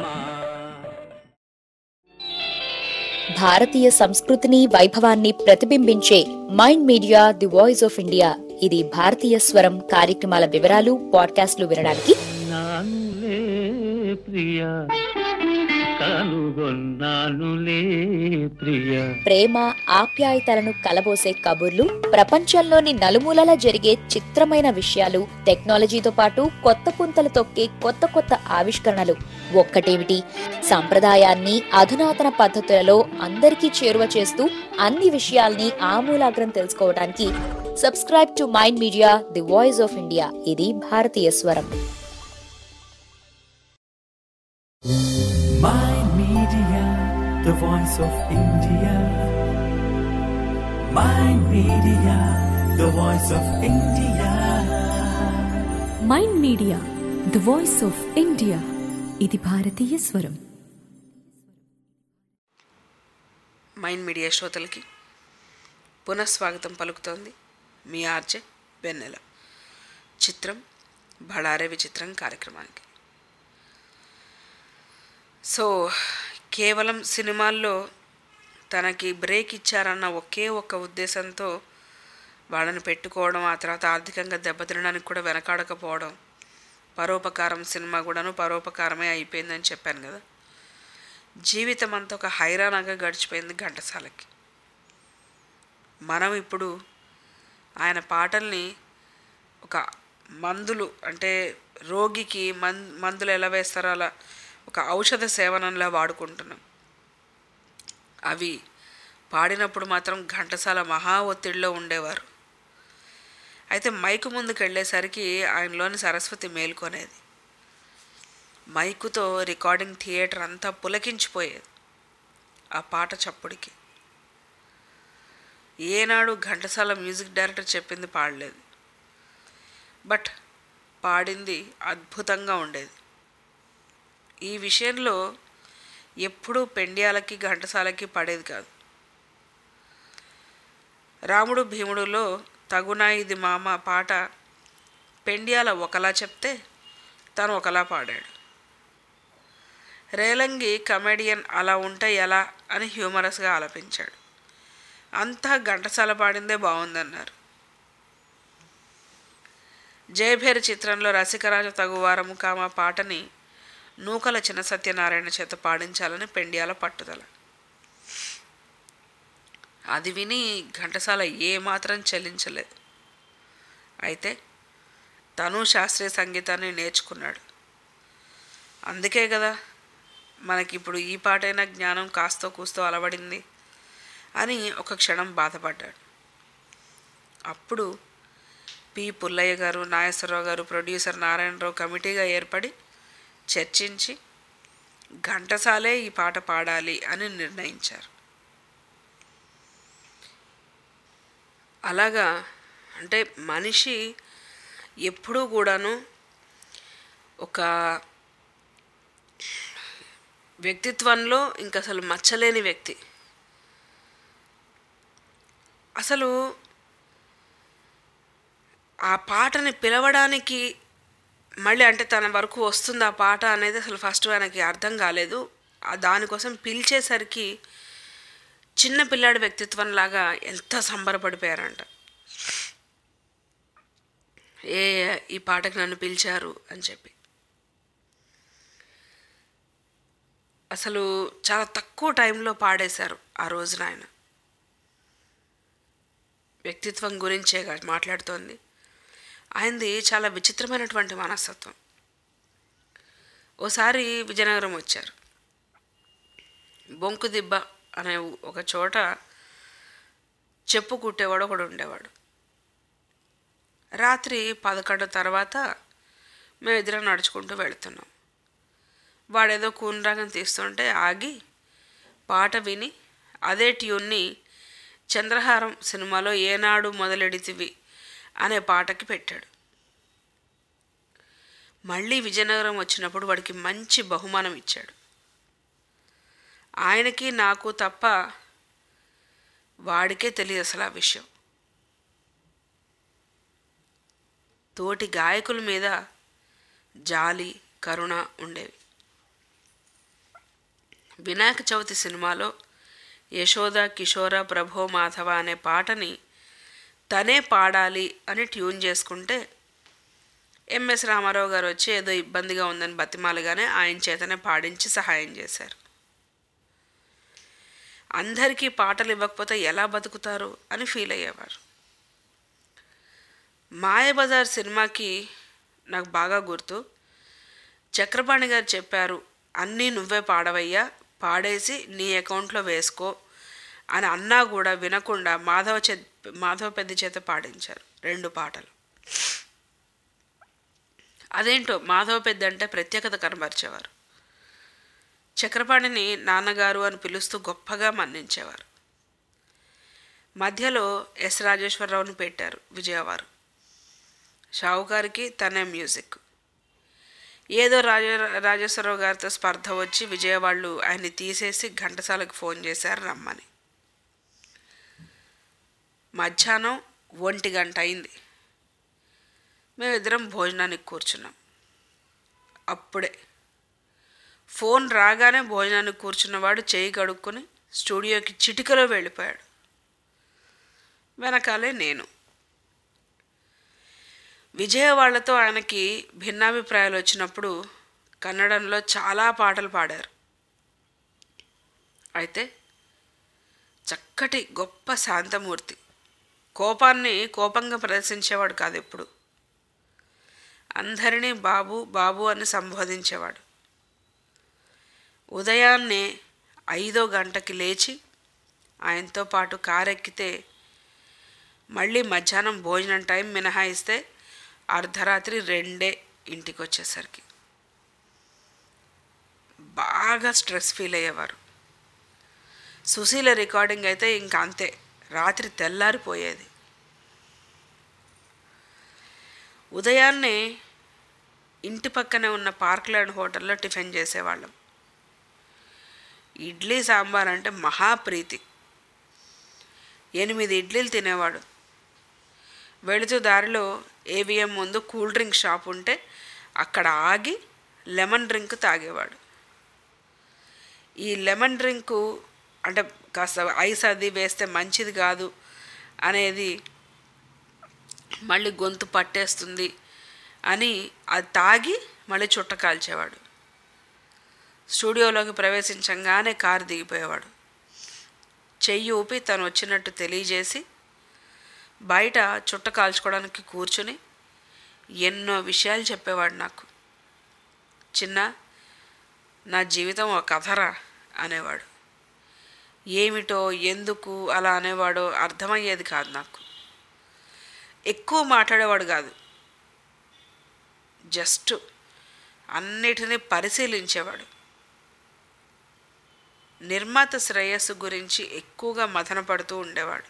భారతీయ సంస్కృతిని వైభవాన్ని ప్రతిబింబించే mind media the voice of India ఇది భారతీయ స్వరం కార్యక్రమాల వివరాలు పాడ్కాస్ట్లు వినడానికి నానులే ప్రియ కనుగొన్నానులే ప్రియ ప్రేమ ఆప్యాయతలను కలబోసే కబుర్లు ప్రపంచంలోని నలుమూలల జరిగే చిత్రమైన విషయాలు టెక్నాలజీతో పాటు కొత్త పుంతలు తొక్కే కొత్త కొత్త ఆవిష్కరణలు ఒక్కటేమిటి సంప్రదాయాన్ని అధునాతన పద్ధతులలో అందరికీ చేరువ చేస్తూ అన్ని విషయాల్ని ఆమూలాగ్రం తెలుసుకోవడానికి subscribe to mind media the voice of India ఇది భారతీయ స్వరం Mind Media, the voice of India. Mind Media, the voice of India. Mind media the voice of India ఇది భారతీయ స్వరం మైండ్ మీడియా శ్రోతలకి పునఃస్వాగతం పలుకుతోంది మీ ఆర్జే వెన్నెల చిత్రం బళారే విచిత్రం కార్యక్రమానికి సో కేవలం సినిమాల్లో తనకి బ్రేక్ ఇచ్చారన్న ఒకే ఒక్క ఉద్దేశంతో వాళ్ళని పెట్టుకోవడం ఆ తర్వాత ఆర్థికంగా దెబ్బతినడానికి కూడా వెనకాడకపోవడం పరోపకారం సినిమా కూడాను పరోపకారమే అయిపోయిందని చెప్పాను కదా జీవితం అంతా ఒక హైరాణంగా గడిచిపోయింది ఘంటసాలకి మనం ఇప్పుడు ఆయన పాటల్ని ఒక మందులు అంటే రోగికి మన్ మందులు ఎలా వేస్తారో అలా ఒక ఔషధ సేవనంలా వాడుకుంటున్నాం అవి పాడినప్పుడు మాత్రం ఘంటసాల మహా ఒత్తిడిలో ఉండేవారు అయితే మైకు ముందుకు వెళ్ళేసరికి ఆయనలోని సరస్వతి మేల్కొనేది మైకుతో రికార్డింగ్ థియేటర్ అంతా పులకించిపోయేది ఆ పాట చప్పుడికి ఏనాడు ఘంటసాల మ్యూజిక్ డైరెక్టర్ చెప్పింది పాడలేదు బట్ పాడింది అద్భుతంగా ఉండేది ఈ విషయంలో ఎప్పుడూ పెండ్యాలకి ఘంటసాలకి పడేది కాదు రాముడు భీముడులో తగునా ఇది మామ పాట పెండ్యాల ఒకలా చెప్తే తను ఒకలా పాడాడు రేలంగి కమెడియన్ అలా ఉంటే ఎలా అని హ్యూమరస్గా ఆలపించాడు అంతా ఘంటసాల పాడిందే బాగుందన్నారు జయభేరి చిత్రంలో రసికరాజ తగువారము కామ పాటని నూకల చిన్న సత్యనారాయణ చేత పాడించాలని పెండ్యాల పట్టుదల అది విని ఘంటసాల ఏమాత్రం చెల్లించలేదు అయితే తను శాస్త్రీయ సంగీతాన్ని నేర్చుకున్నాడు అందుకే కదా మనకిప్పుడు ఈ పాటైన జ్ఞానం కాస్తో కూస్తో అలవడింది అని ఒక క్షణం బాధపడ్డాడు అప్పుడు పి పుల్లయ్య గారు నాగేశ్వరరావు గారు ప్రొడ్యూసర్ నారాయణరావు కమిటీగా ఏర్పడి చర్చించి ఘంటసాలే ఈ పాట పాడాలి అని నిర్ణయించారు అలాగా అంటే మనిషి ఎప్పుడూ కూడాను ఒక వ్యక్తిత్వంలో ఇంక అసలు మచ్చలేని వ్యక్తి అసలు ఆ పాటని పిలవడానికి మళ్ళీ అంటే తన వరకు వస్తుంది ఆ పాట అనేది అసలు ఫస్ట్ ఆయనకి అర్థం కాలేదు ఆ దానికోసం పిలిచేసరికి చిన్న పిల్లాడి వ్యక్తిత్వం లాగా ఎంత సంబరపడిపోయారంట ఏ ఈ పాటకు నన్ను పిలిచారు అని చెప్పి అసలు చాలా తక్కువ టైంలో పాడేశారు ఆ రోజున ఆయన వ్యక్తిత్వం గురించే గా- మాట్లాడుతోంది ఆయనది చాలా విచిత్రమైనటువంటి మనస్తత్వం ఓసారి విజయనగరం వచ్చారు బొంకు దిబ్బ అనే ఒక చోట చెప్పు కుట్టేవాడు ఒకడు ఉండేవాడు రాత్రి పదకొండు తర్వాత మేము ఇద్దరం నడుచుకుంటూ వెళుతున్నాం వాడేదో కూనరాగం తీస్తుంటే ఆగి పాట విని అదే ట్యూన్ని చంద్రహారం సినిమాలో ఏనాడు మొదలెడితివి అనే పాటకి పెట్టాడు మళ్ళీ విజయనగరం వచ్చినప్పుడు వాడికి మంచి బహుమానం ఇచ్చాడు ఆయనకి నాకు తప్ప వాడికే తెలియదు అసలు ఆ విషయం తోటి గాయకుల మీద జాలి కరుణ ఉండేవి వినాయక చవితి సినిమాలో యశోద కిషోర ప్రభో మాధవ అనే పాటని తనే పాడాలి అని ట్యూన్ చేసుకుంటే ఎంఎస్ రామారావు గారు వచ్చి ఏదో ఇబ్బందిగా ఉందని బతిమాలగానే ఆయన చేతనే పాడించి సహాయం చేశారు అందరికీ పాటలు ఇవ్వకపోతే ఎలా బతుకుతారు అని ఫీల్ అయ్యేవారు మాయబజార్ సినిమాకి నాకు బాగా గుర్తు చక్రపాణి గారు చెప్పారు అన్నీ నువ్వే పాడవయ్యా పాడేసి నీ అకౌంట్లో వేసుకో అని అన్నా కూడా వినకుండా మాధవ చే మాధవ పెద్ద చేత పాడించారు రెండు పాటలు అదేంటో మాధవ పెద్ద అంటే ప్రత్యేకత కనబరిచేవారు చక్రపాణిని నాన్నగారు అని పిలుస్తూ గొప్పగా మన్నించేవారు మధ్యలో ఎస్ రాజేశ్వరరావుని పెట్టారు విజయవారు షావుకారికి తనే మ్యూజిక్ ఏదో రాజ రాజేశ్వరరావు గారితో స్పర్ధ వచ్చి విజయవాళ్ళు ఆయన్ని తీసేసి ఘంటసాలకు ఫోన్ చేశారు రమ్మని మధ్యాహ్నం ఒంటి గంట అయింది మేమిద్దరం భోజనానికి కూర్చున్నాం అప్పుడే ఫోన్ రాగానే భోజనానికి కూర్చున్నవాడు చేయి కడుక్కొని స్టూడియోకి చిటికలో వెళ్ళిపోయాడు వెనకాలే నేను విజయ వాళ్ళతో ఆయనకి భిన్నాభిప్రాయాలు వచ్చినప్పుడు కన్నడంలో చాలా పాటలు పాడారు అయితే చక్కటి గొప్ప శాంతమూర్తి కోపాన్ని కోపంగా ప్రదర్శించేవాడు కాదు ఎప్పుడు అందరినీ బాబు బాబు అని సంబోధించేవాడు ఉదయాన్నే ఐదో గంటకి లేచి ఆయనతో పాటు కారెక్కితే మళ్ళీ మధ్యాహ్నం భోజనం టైం మినహాయిస్తే అర్ధరాత్రి రెండే ఇంటికి వచ్చేసరికి బాగా స్ట్రెస్ ఫీల్ అయ్యేవారు సుశీల రికార్డింగ్ అయితే ఇంకా అంతే రాత్రి తెల్లారిపోయేది ఉదయాన్నే ఇంటి పక్కనే ఉన్న పార్క్లాండ్ హోటల్లో టిఫిన్ చేసేవాళ్ళం ఇడ్లీ సాంబార్ అంటే మహాప్రీతి ఎనిమిది ఇడ్లీలు తినేవాడు వెళుతూ దారిలో ఏవిఎం ముందు కూల్ డ్రింక్ షాప్ ఉంటే అక్కడ ఆగి లెమన్ డ్రింక్ తాగేవాడు ఈ లెమన్ డ్రింకు అంటే కాస్త ఐస్ అది వేస్తే మంచిది కాదు అనేది మళ్ళీ గొంతు పట్టేస్తుంది అని అది తాగి మళ్ళీ చుట్ట కాల్చేవాడు స్టూడియోలోకి ప్రవేశించంగానే కారు దిగిపోయేవాడు చెయ్యి ఊపి తను వచ్చినట్టు తెలియజేసి బయట చుట్ట కాల్చుకోవడానికి కూర్చుని ఎన్నో విషయాలు చెప్పేవాడు నాకు చిన్న నా జీవితం ఒక కథరా అనేవాడు ఏమిటో ఎందుకు అలా అనేవాడో అర్థమయ్యేది కాదు నాకు ఎక్కువ మాట్లాడేవాడు కాదు జస్ట్ అన్నిటినీ పరిశీలించేవాడు నిర్మాత శ్రేయస్సు గురించి ఎక్కువగా మదన పడుతూ ఉండేవాడు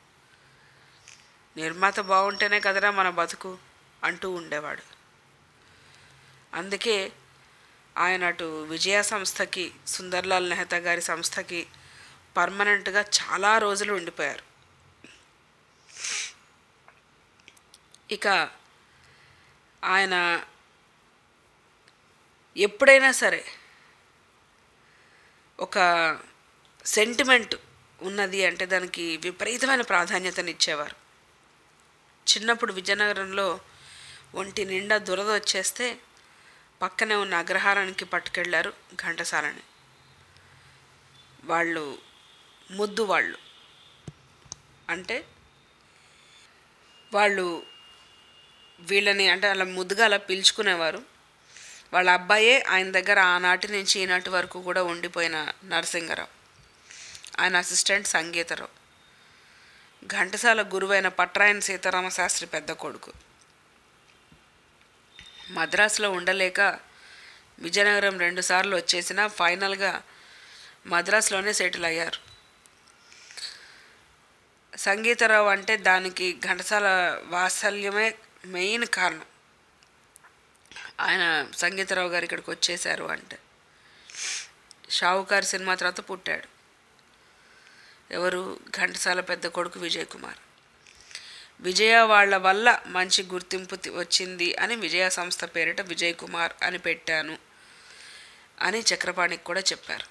నిర్మాత బాగుంటేనే కదరా మన బతుకు అంటూ ఉండేవాడు అందుకే ఆయన అటు విజయ సంస్థకి సుందర్లాల్ నెహతా గారి సంస్థకి పర్మనెంట్గా చాలా రోజులు ఉండిపోయారు ఇక ఆయన ఎప్పుడైనా సరే ఒక సెంటిమెంట్ ఉన్నది అంటే దానికి విపరీతమైన ప్రాధాన్యతనిచ్చేవారు చిన్నప్పుడు విజయనగరంలో ఒంటి నిండా దురద వచ్చేస్తే పక్కనే ఉన్న అగ్రహారానికి పట్టుకెళ్ళారు ఘంటసాలని వాళ్ళు ముద్దు వాళ్ళు అంటే వాళ్ళు వీళ్ళని అంటే అలా ముద్దుగా అలా పిలుచుకునేవారు వాళ్ళ అబ్బాయే ఆయన దగ్గర ఆనాటి నుంచి ఈనాటి వరకు కూడా ఉండిపోయిన నరసింగరావు ఆయన అసిస్టెంట్ సంగీతరావు ఘంటసాల గురువైన పట్రాయన సీతారామ శాస్త్రి పెద్ద కొడుకు మద్రాసులో ఉండలేక విజయనగరం రెండుసార్లు వచ్చేసిన ఫైనల్గా మద్రాసులోనే సెటిల్ అయ్యారు సంగీతరావు అంటే దానికి ఘంటసాల వాత్సల్యమే మెయిన్ కారణం ఆయన సంగీతరావు గారు ఇక్కడికి వచ్చేసారు అంటే షావుకారు సినిమా తర్వాత పుట్టాడు ఎవరు ఘంటసాల పెద్ద కొడుకు విజయ్ కుమార్ విజయ వాళ్ళ వల్ల మంచి గుర్తింపు తి- వచ్చింది అని విజయ సంస్థ పేరిట విజయ్ కుమార్ అని పెట్టాను అని చక్రపాణికి కూడా చెప్పారు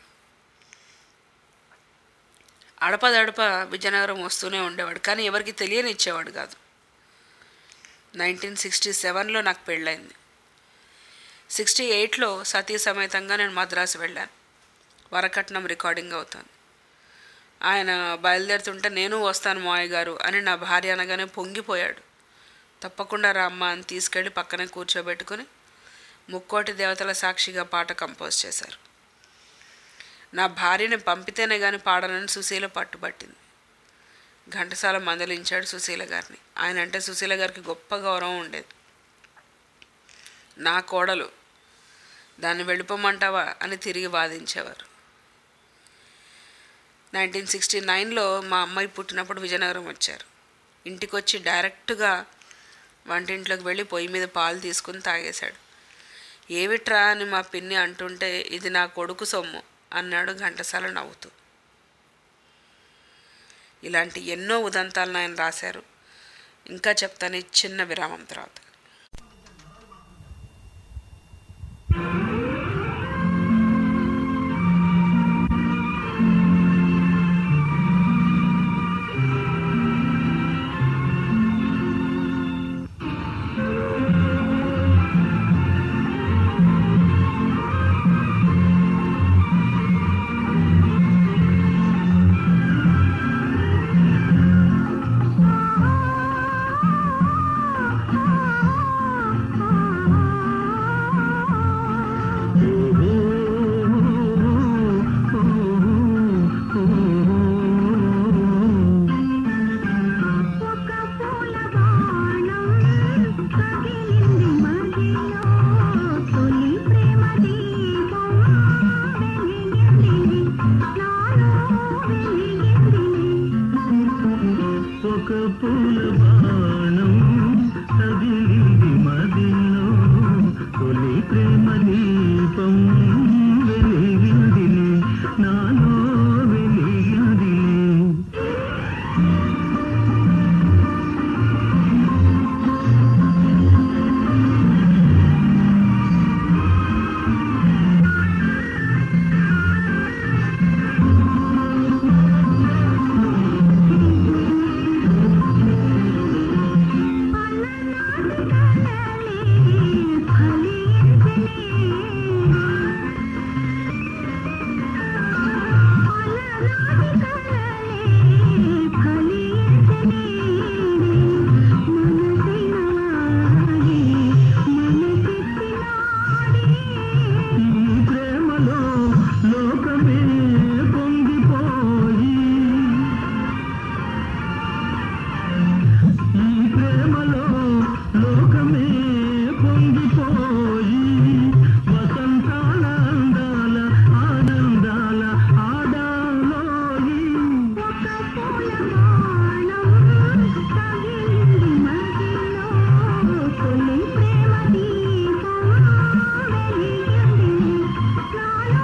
అడపదడప విజయనగరం వస్తూనే ఉండేవాడు కానీ ఎవరికి తెలియని ఇచ్చేవాడు కాదు నైన్టీన్ సిక్స్టీ సెవెన్లో నాకు పెళ్ళైంది సిక్స్టీ ఎయిట్లో సతీ సమేతంగా నేను మద్రాసు వెళ్ళాను వరకట్నం రికార్డింగ్ అవుతాను ఆయన బయలుదేరుతుంటే నేను వస్తాను మావయ్య గారు అని నా భార్య అనగానే పొంగిపోయాడు తప్పకుండా రామ్మ అని తీసుకెళ్ళి పక్కనే కూర్చోబెట్టుకుని ముక్కోటి దేవతల సాక్షిగా పాట కంపోజ్ చేశారు నా భార్యని పంపితేనే కానీ పాడనని సుశీల పట్టుబట్టింది ఘంటసాల మందలించాడు సుశీల గారిని ఆయన అంటే సుశీల గారికి గొప్ప గౌరవం ఉండేది నా కోడలు దాన్ని వెళ్ళిపోమంటావా అని తిరిగి వాదించేవారు నైన్టీన్ సిక్స్టీ నైన్లో మా అమ్మాయి పుట్టినప్పుడు విజయనగరం వచ్చారు ఇంటికి వచ్చి డైరెక్ట్గా వంటింట్లోకి వెళ్ళి పొయ్యి మీద పాలు తీసుకుని తాగేశాడు ఏమిట్రా అని మా పిన్ని అంటుంటే ఇది నా కొడుకు సొమ్ము అన్నాడు ఘంటసాల నవ్వుతూ ఇలాంటి ఎన్నో ఉదంతాలను ఆయన రాశారు ఇంకా చెప్తాను ఈ చిన్న విరామం తర్వాత ఒక పూల బాణం తగిలింది మదిలో తొలి ప్రేమ దీపం వెలిగింది నాలో వెలిగింది ఈ ప్రేమలో లోకమే పొంగిపోయి ఈ ప్రేమలో లోకమే పొంగిపోయి వసంతాల అందాల ఆనందాల ఆడాలోయి ఒక పూల బాణం తగిలింది మదిలో తొలి ప్రేమ దీపం వెలిగింది నాలో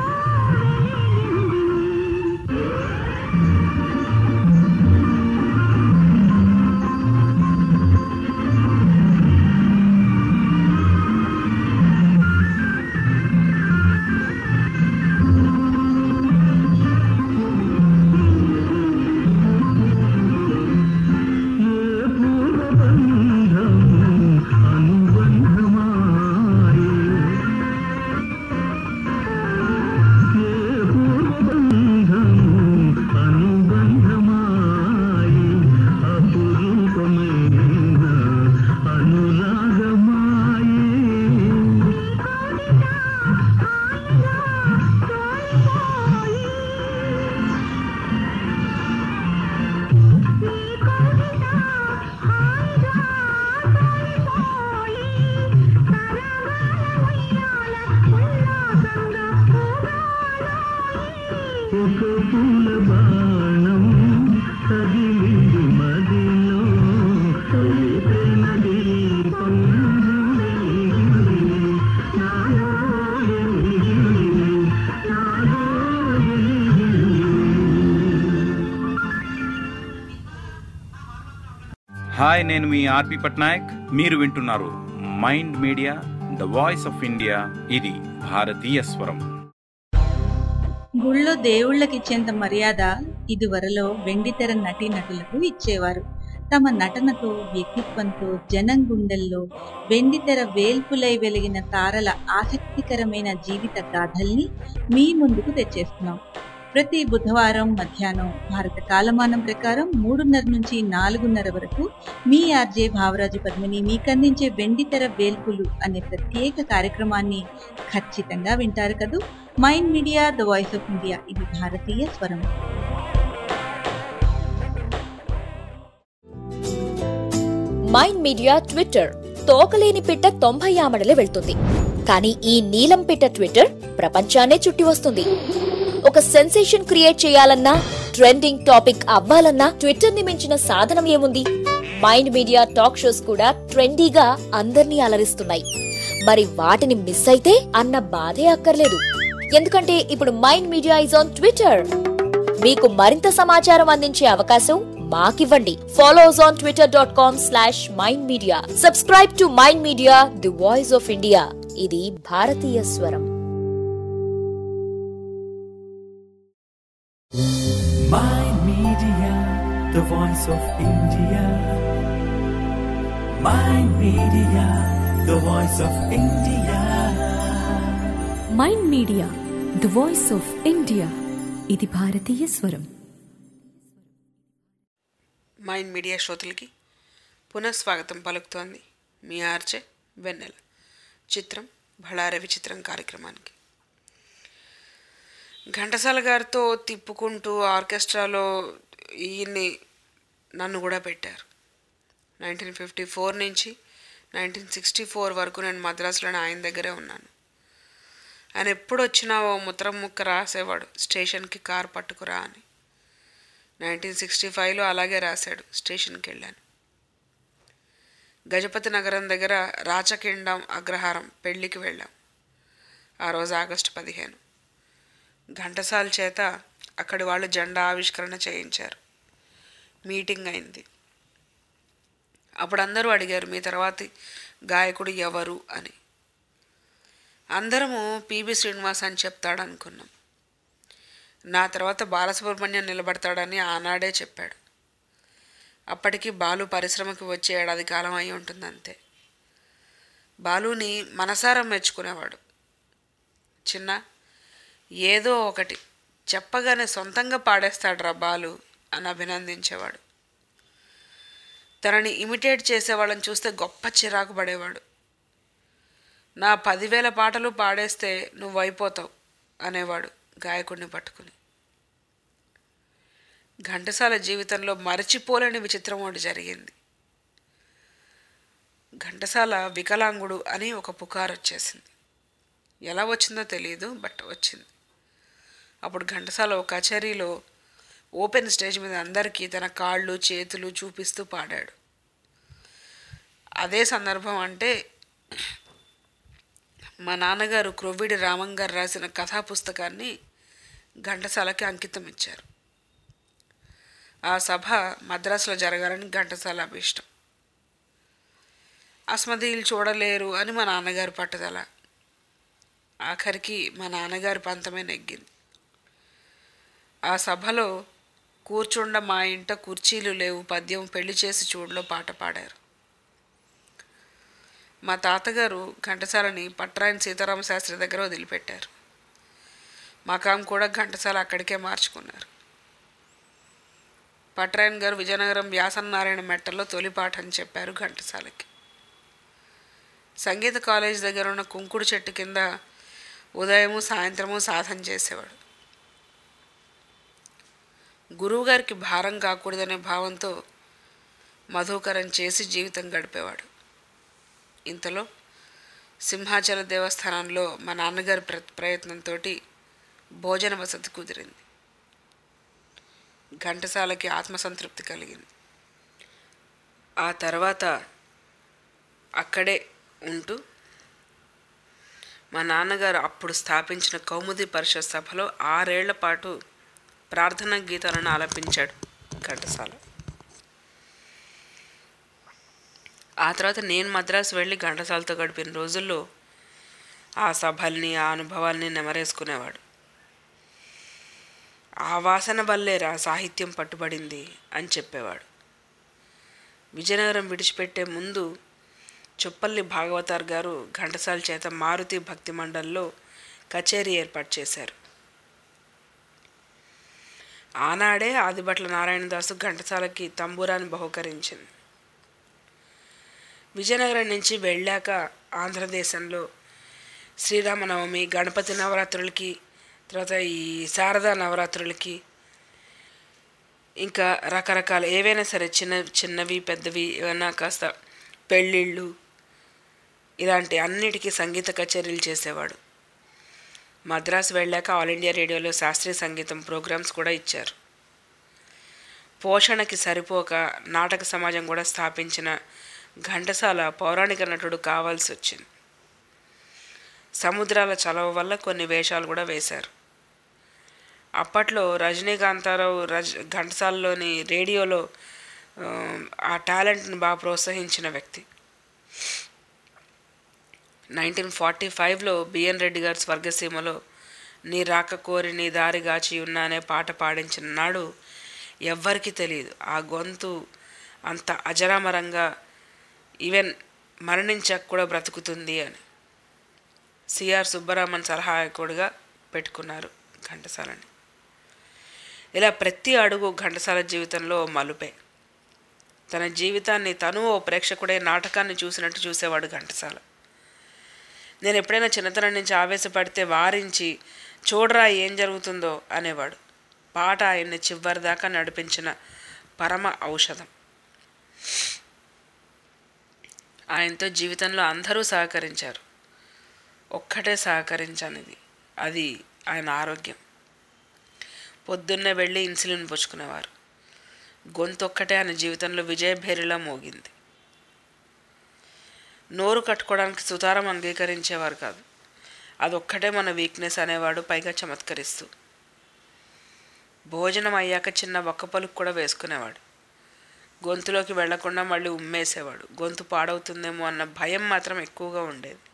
వెలిగింది ఏ పూర్వబంధం అనుబంధమాయి ఏ పూర్వబంధం అనుబంధమాయి అపురూపమైన అనురాగమాయి ఒక పూల బాణం తగిలింది మదిలో తొలి ప్రేమ దీపం వెలిగింది. నాలో వెలిగింది. నాలో వెలిగింది. హాయ్ నేను మీ ఆర్పి పట్నాయక్ మీరు వింటున్నారు mind media the voice of India ఇది భారతీయ స్వరం గుళ్ళో దేవుళ్ళకిచ్చేంత మర్యాద ఇదివరలో వెండితెర నటీ నటులకు ఇచ్చేవారు తమ నటనతో వ్యక్తిత్వంతో జనం గుండెల్లో వెండితెర వేల్పులై వెలిగిన తారల ఆసక్తికరమైన జీవిత గాథల్ని మీ ముందుకు తెచ్చేస్తున్నాం ప్రతి బుధవారం మధ్యాహ్నం భారత కాలమానం ప్రకారం మూడున్నర నుంచి నాలుగున్నర వరకు మీ ఆర్జే భావరాజు పద్మిని మీకందించే వెండితెర వేల్పులు అనే ప్రత్యేక కార్యక్రమాన్ని ఖచ్చితంగా వింటారు కదూ mind media the voice of India ఇది భారతీయ స్వరం మైండ్ మీడియా ట్విట్టర్ తోకలేని పిట్ట తొంభై ఆమడలే వెళ్తుంది కానీ ఈ నీలం పిట్ట ట్విట్టర్ ప్రపంచాన్నే చుట్టి వస్తుంది ఒక సెన్సేషన్ క్రియేట్ చేయాలన్నా ట్రెండింగ్ టాపిక్ అవ్వాలన్నా ట్విట్టర్ ని మించిన సాధనం ఏముంది మైండ్ మీడియా టాక్ షోస్ కూడా ట్రెండీగా అందర్నీ అలరిస్తున్నాయి మరి వాటిని మిస్ అయితే అన్న బాధే అక్కర్లేదు ఎందుకంటే ఇప్పుడు mind media is on Twitter మీకు మరింత సమాచారం అందించే అవకాశం మాకివ్వండి follow us on Twitter dot com slash mind media subscribe to mind media the voice of India ఇది భారతీయ స్వరం Mind Media, the voice of India. Mind Media, the voice of India. Mind media the voice of India ఇది భారతీయ స్వరం మైండ్ మీడియా శ్రోతలకి పునఃస్వాగతం పలుకుతోంది మీ ఆర్జే వెన్నెల చిత్రం బళార విచిత్రం కార్యక్రమానికి ఘంటసాల గారితో తిప్పుకుంటూ ఆర్కెస్ట్రాలో ఈయన్ని నన్ను కూడా పెట్టారు నైన్టీన్ ఫిఫ్టీ ఫోర్ నుంచి నైన్టీన్ సిక్స్టీ ఫోర్ వరకు నేను మద్రాసులోనే ఆయన దగ్గరే ఉన్నాను ఆయన ఎప్పుడు వచ్చినా ఓ ముద్ర ముక్క రాసేవాడు స్టేషన్కి కార్ పట్టుకురా అని నైన్టీన్ సిక్స్టీ ఫైవ్లో అలాగే రాశాడు స్టేషన్కి వెళ్ళాను గజపతి నగరం దగ్గర రాచకిండం అగ్రహారం పెళ్ళికి వెళ్ళాం ఆ రోజు ఆగస్టు పదిహేను ఘంటసాల చేత అక్కడి వాళ్ళు జెండా ఆవిష్కరణ చేయించారు మీటింగ్ అయింది అప్పుడు అందరూ అడిగారు మీ తర్వాతి గాయకుడు ఎవరు అని అందరము పిబి శ్రీనివాస్ అని చెప్తాడనుకున్నాం నా తర్వాత బాలసుబ్రహ్మణ్యం నిలబడతాడని ఆనాడే చెప్పాడు అప్పటికి బాలు పరిశ్రమకి వచ్చే ఏడాది కాలం అయి ఉంటుంది అంతే బాలుని మనసారం మెచ్చుకునేవాడు చిన్న ఏదో ఒకటి చెప్పగానే సొంతంగా పాడేస్తాడు రా బాలు అని అభినందించేవాడు తనని ఇమిటేట్ చేసేవాళ్ళని చూస్తే గొప్ప చిరాకు పడేవాడు నా పదివేల పాటలు పాడేస్తే నువ్వు అయిపోతావు అనేవాడు గాయకుడిని పట్టుకుని ఘంటసాల జీవితంలో మరచిపోలేని విచిత్రం ఒకటి జరిగింది ఘంటసాల వికలాంగుడు అని ఒక పుకారు వచ్చేసింది ఎలా వచ్చిందో తెలియదు బట్ వచ్చింది అప్పుడు ఘంటసాల ఒక కచేరీలో ఓపెన్ స్టేజ్ మీద అందరికీ తన కాళ్ళు చేతులు చూపిస్తూ పాడాడు అదే సందర్భం అంటే మా నాన్నగారు క్రొవ్విడి రామం గారు రాసిన కథా పుస్తకాన్ని ఘంటసాలకి అంకితం ఇచ్చారు ఆ సభ మద్రాసులో జరగాలని ఘంటసాల అభిష్టం అస్మదీయులు చూడలేరు అని మా నాన్నగారు పట్టుదల ఆఖరికి మా నాన్నగారి పంతమే నెగ్గింది ఆ సభలో కూర్చుండ మా ఇంట కుర్చీలు లేవు పద్యం పెళ్లి చేసి చూడలో పాట పాడారు మా తాతగారు ఘంటసాలని పట్రాయని సీతారామ శాస్త్రి దగ్గర వదిలిపెట్టారు మకాం కూడా ఘంటసాల అక్కడికే మార్చుకున్నారు పట్రాయన్ గారు విజయనగరం వ్యాసనారాయణ మెట్టలో తొలి పాఠం చెప్పారు ఘంటసాలకి సంగీత కాలేజ్ దగ్గర ఉన్న కుంకుడు చెట్టు కింద ఉదయము సాయంత్రము సాధన చేసేవాడు గురువుగారికి భారం కాకూడదనే భావంతో మధుకరం చేసి జీవితం గడిపేవాడు ఇంతలో సింహాచల దేవస్థానంలో మా నాన్నగారి ప్ర ప్రయత్నంతో భోజన వసతి కుదిరింది ఘంటసాలకి ఆత్మసంతృప్తి కలిగింది ఆ తర్వాత అక్కడే ఉంటూ మా నాన్నగారు అప్పుడు స్థాపించిన కౌముది పరిషత్ సభలో ఆరేళ్ల పాటు ప్రార్థనా గీతాలను ఆలపించాడు ఘంటసాల ఆ తర్వాత నేను మద్రాసు వెళ్ళి ఘంటసాలతో గడిపిన రోజుల్లో ఆ సభల్ని ఆ అనుభవాల్ని నెమరేసుకునేవాడు ఆ వాసన వల్లేరా సాహిత్యం పట్టుబడింది అని చెప్పేవాడు విజయనగరం విడిచిపెట్టే ముందు చుప్పల్లి భాగవతార్ గారు ఘంటసాల చేత మారుతి భక్తి మండల్లో కచేరీ ఏర్పాటు చేశారు ఆనాడే ఆదిభట్ల నారాయణదాసు ఘంటసాలకి తంబూరాన్ని బహుకరించింది విజయనగరం నుంచి వెళ్ళాక ఆంధ్రదేశంలో శ్రీరామనవమి గణపతి నవరాత్రులకి తర్వాత ఈ శారదా నవరాత్రులకి ఇంకా రకరకాల ఏవైనా సరే చిన్న చిన్నవి పెద్దవి ఏమైనా కాస్త పెళ్ళిళ్ళు ఇలాంటి అన్నిటికీ సంగీత కచేరీలు చేసేవాడు మద్రాసు వెళ్ళాక ఆల్ ఇండియా రేడియోలో శాస్త్రీయ సంగీతం ప్రోగ్రామ్స్ కూడా ఇచ్చారు పోషణకి సరిపోక నాటక సమాజం కూడా స్థాపించిన ఘంటసాల పౌరాణిక నటుడు కావాల్సి వచ్చింది సముద్రాల చలవ వల్ల కొన్ని వేషాలు కూడా వేశారు అప్పట్లో రజనీకాంతారావు రజ ఘంటసాలలోని రేడియోలో ఆ, ఆ టాలెంట్ని బాగా ప్రోత్సహించిన వ్యక్తి నైన్టీన్ ఫార్టీ ఫైవ్లో బిఎన్ రెడ్డి గారి స్వర్గసీమలో నీ రాక కోరి నీ దారి గాచి ఉన్నా అనే పాట పాడించిన నాడు ఎవ్వరికీ తెలియదు ఆ గొంతు అంత అజరామరంగా ఈవెన్ మరణించాక కూడా బ్రతుకుతుంది అని సిఆర్ సుబ్బరామన్ సలహాయకుడిగా పెట్టుకున్నారు ఘంటసాలని ఇలా ప్రతి అడుగు ఘంటసాల జీవితంలో ఓ మలుపే తన జీవితాన్ని తను ఓ ప్రేక్షకుడే నాటకాన్ని చూసినట్టు చూసేవాడు ఘంటసాల నేను ఎప్పుడైనా చిన్నతనం నుంచి ఆవేశపడితే వారించి చూడరా ఏం జరుగుతుందో అనేవాడు పాట ఆయన్ని చివరి దాకా నడిపించిన పరమ ఔషధం ఆయనతో జీవితంలో అందరూ సహకరించారు ఒక్కటే సహకరించనిది అది ఆయన ఆరోగ్యం పొద్దున్నే వెళ్ళి ఇన్సులిన్ పుచ్చుకునేవారు గొంతు ఒక్కటే ఆయన జీవితంలో విజయభేరిలా మోగింది నోరు కట్టుకోవడానికి సుతారం అంగీకరించేవారు కాదు అదొక్కటే మన వీక్నెస్ అనేవాడు పైగా చమత్కరిస్తూ భోజనం అయ్యాక చిన్న ఒక్క పలుకు కూడా వేసుకునేవాడు గొంతులోకి వెళ్లకుండా మళ్ళీ ఉమ్మేసేవాడు గొంతు పాడవుతుందేమో అన్న భయం మాత్రం ఎక్కువగా ఉండేది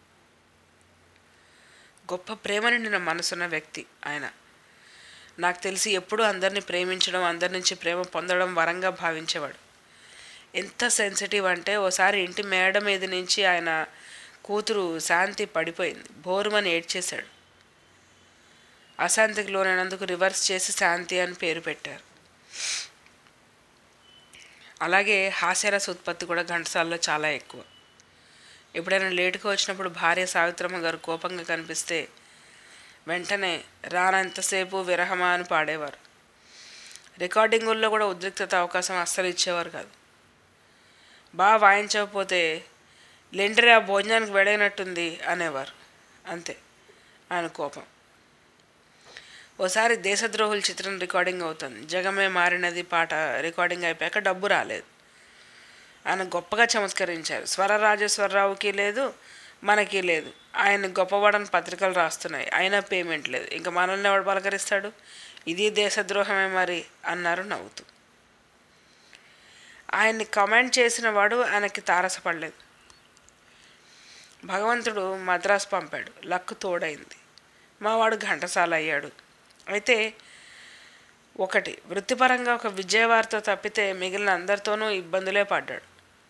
గొప్ప ప్రేమ నిండిన మనసున్న వ్యక్తి ఆయన నాకు తెలిసి ఎప్పుడూ అందరినీ ప్రేమించడం అందరి నుంచి ప్రేమ పొందడం వరంగా భావించేవాడు ఎంత సెన్సిటివ్ అంటే ఓసారి ఇంటి మేడ మీద నుంచి ఆయన కూతురు శాంతి పడిపోయింది బోరుమని ఏడ్చేశాడు అశాంతికి లోనైనందుకు రివర్స్ చేసి శాంతి అని పేరు పెట్టారు అలాగే హాస్యరస ఉత్పత్తి కూడా ఘంటసాలలో చాలా ఎక్కువ ఎప్పుడైనా లేటుగా వచ్చినప్పుడు భార్య సావిత్రమ్మ గారు కోపంగా కనిపిస్తే వెంటనే రానంతసేపు విరహమా అని పాడేవారు రికార్డింగుల్లో కూడా ఉద్రిక్తత అవకాశం అస్సలు ఇచ్చేవారు కాదు బాగా వాయించకపోతే లెంటరీ ఆ భోజనానికి వెళ్ళినట్టుంది అనేవారు అంతే ఆయన కోపం ఓసారి దేశద్రోహుల చిత్రం రికార్డింగ్ అవుతుంది జగమే మారినది పాట రికార్డింగ్ అయిపోయాక డబ్బు రాలేదు ఆయన గొప్పగా చమత్కరించారు స్వర రాజేశ్వరరావుకి లేదు మనకి లేదు ఆయన గొప్పవాడని పత్రికలు రాస్తున్నాయి అయినా పేమెంట్ లేదు ఇంకా మనల్ని ఎవడు పలకరిస్తాడు ఇది దేశద్రోహమే మరి అన్నారు నవ్వుతూ ఆయన్ని కమెంట్ చేసిన వాడు ఆయనకి తారసపడలేదు భగవంతుడు మద్రాసు పంపాడు లక్కు తోడైంది మావాడు ఘంటసాల అయ్యాడు అయితే ఒకటి వృత్తిపరంగా ఒక విజయవార్త తప్పితే మిగిలిన అందరితోనూ ఇబ్బందులే పడ్డాడు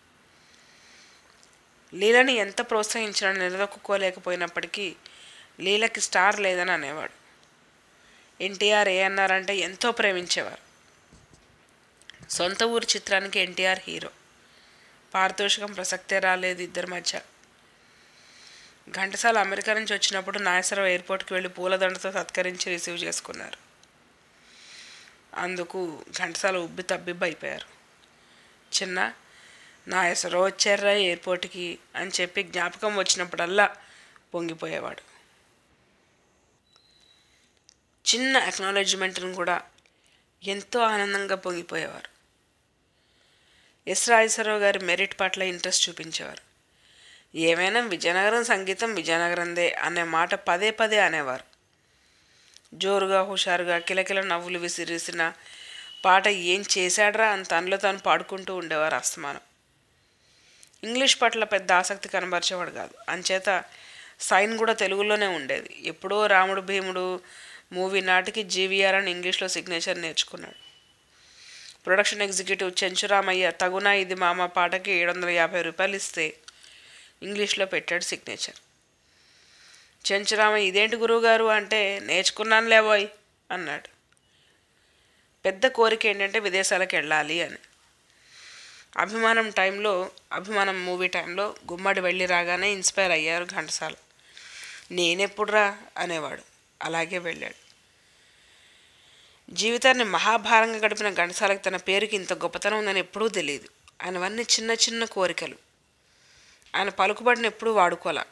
లీలని ఎంత ప్రోత్సహించినా నిలదొక్కుకోలేకపోయినప్పటికీ లీలకి స్టార్ లేదని అనేవాడు ఎన్టీఆర్ ఏఎన్ఆర్ అంటే ఎంతో ప్రేమించేవారు సొంత ఊరు చిత్రానికి ఎన్టీఆర్ హీరో పారితోషికం ప్రసక్తే రాలేదు ఇద్దరి మధ్య ఘంటసాల అమెరికా నుంచి వచ్చినప్పుడు నాయసరావు ఎయిర్పోర్ట్కి వెళ్ళి పూలదండతో సత్కరించి రిసీవ్ చేసుకున్నారు అందుకు ఘంటసాల ఉబ్బి తబ్బిబ్బి అయిపోయారు చిన్న నాయసరావు వచ్చారా ఎయిర్పోర్ట్కి అని చెప్పి జ్ఞాపకం వచ్చినప్పుడల్లా పొంగిపోయేవాడు చిన్న అక్నాలెడ్జ్మెంట్ని కూడా ఎంతో ఆనందంగా పొంగిపోయేవారు ఎస్ రాజేశ్వరరావు గారి మెరిట్ పట్ల ఇంట్రెస్ట్ చూపించేవారు ఏమైనా విజయనగరం సంగీతం విజయనగరందే అనే మాట పదే పదే అనేవారు జోరుగా హుషారుగా కిలకిల నవ్వులు విసిరిసిన పాట ఏం చేశాడ్రా అని తనలో తాను పాడుకుంటూ ఉండేవారు అస్తమానం ఇంగ్లీష్ పట్ల పెద్ద ఆసక్తి కనబరిచేవాడు కాదు అంచేత సైన్ కూడా తెలుగులోనే ఉండేది ఎప్పుడో రాముడు భీముడు మూవీ నాటికి జీవీఆర్ అని ఇంగ్లీష్లో సిగ్నేచర్ నేర్చుకున్నాడు ప్రొడక్షన్ ఎగ్జిక్యూటివ్ చెంచురామయ్య తగునా ఇది మామ పాటకి ఏడు వందల యాభై రూపాయలు ఇస్తే ఇంగ్లీష్లో పెట్టాడు సిగ్నేచర్ చెంచురామయ్య ఇదేంటి గురువుగారు అంటే నేర్చుకున్నాను లేబోయ్ అన్నాడు పెద్ద కోరిక ఏంటంటే విదేశాలకు వెళ్ళాలి అని అభిమానం టైంలో అభిమానం మూవీ టైంలో గుమ్మడి వెళ్ళి రాగానే ఇన్స్పైర్ అయ్యారు ఘంటసాల నేనెప్పుడురా అనేవాడు అలాగే వెళ్ళాడు జీవితాన్ని మహాభారంగా గడిపిన ఘంటసాలకు తన పేరుకి ఇంత గొప్పతనం ఉందని ఎప్పుడూ తెలియదు ఆయనవన్నీ చిన్న చిన్న కోరికలు ఆయన పలుకుబడిని ఎప్పుడూ వాడుకోలే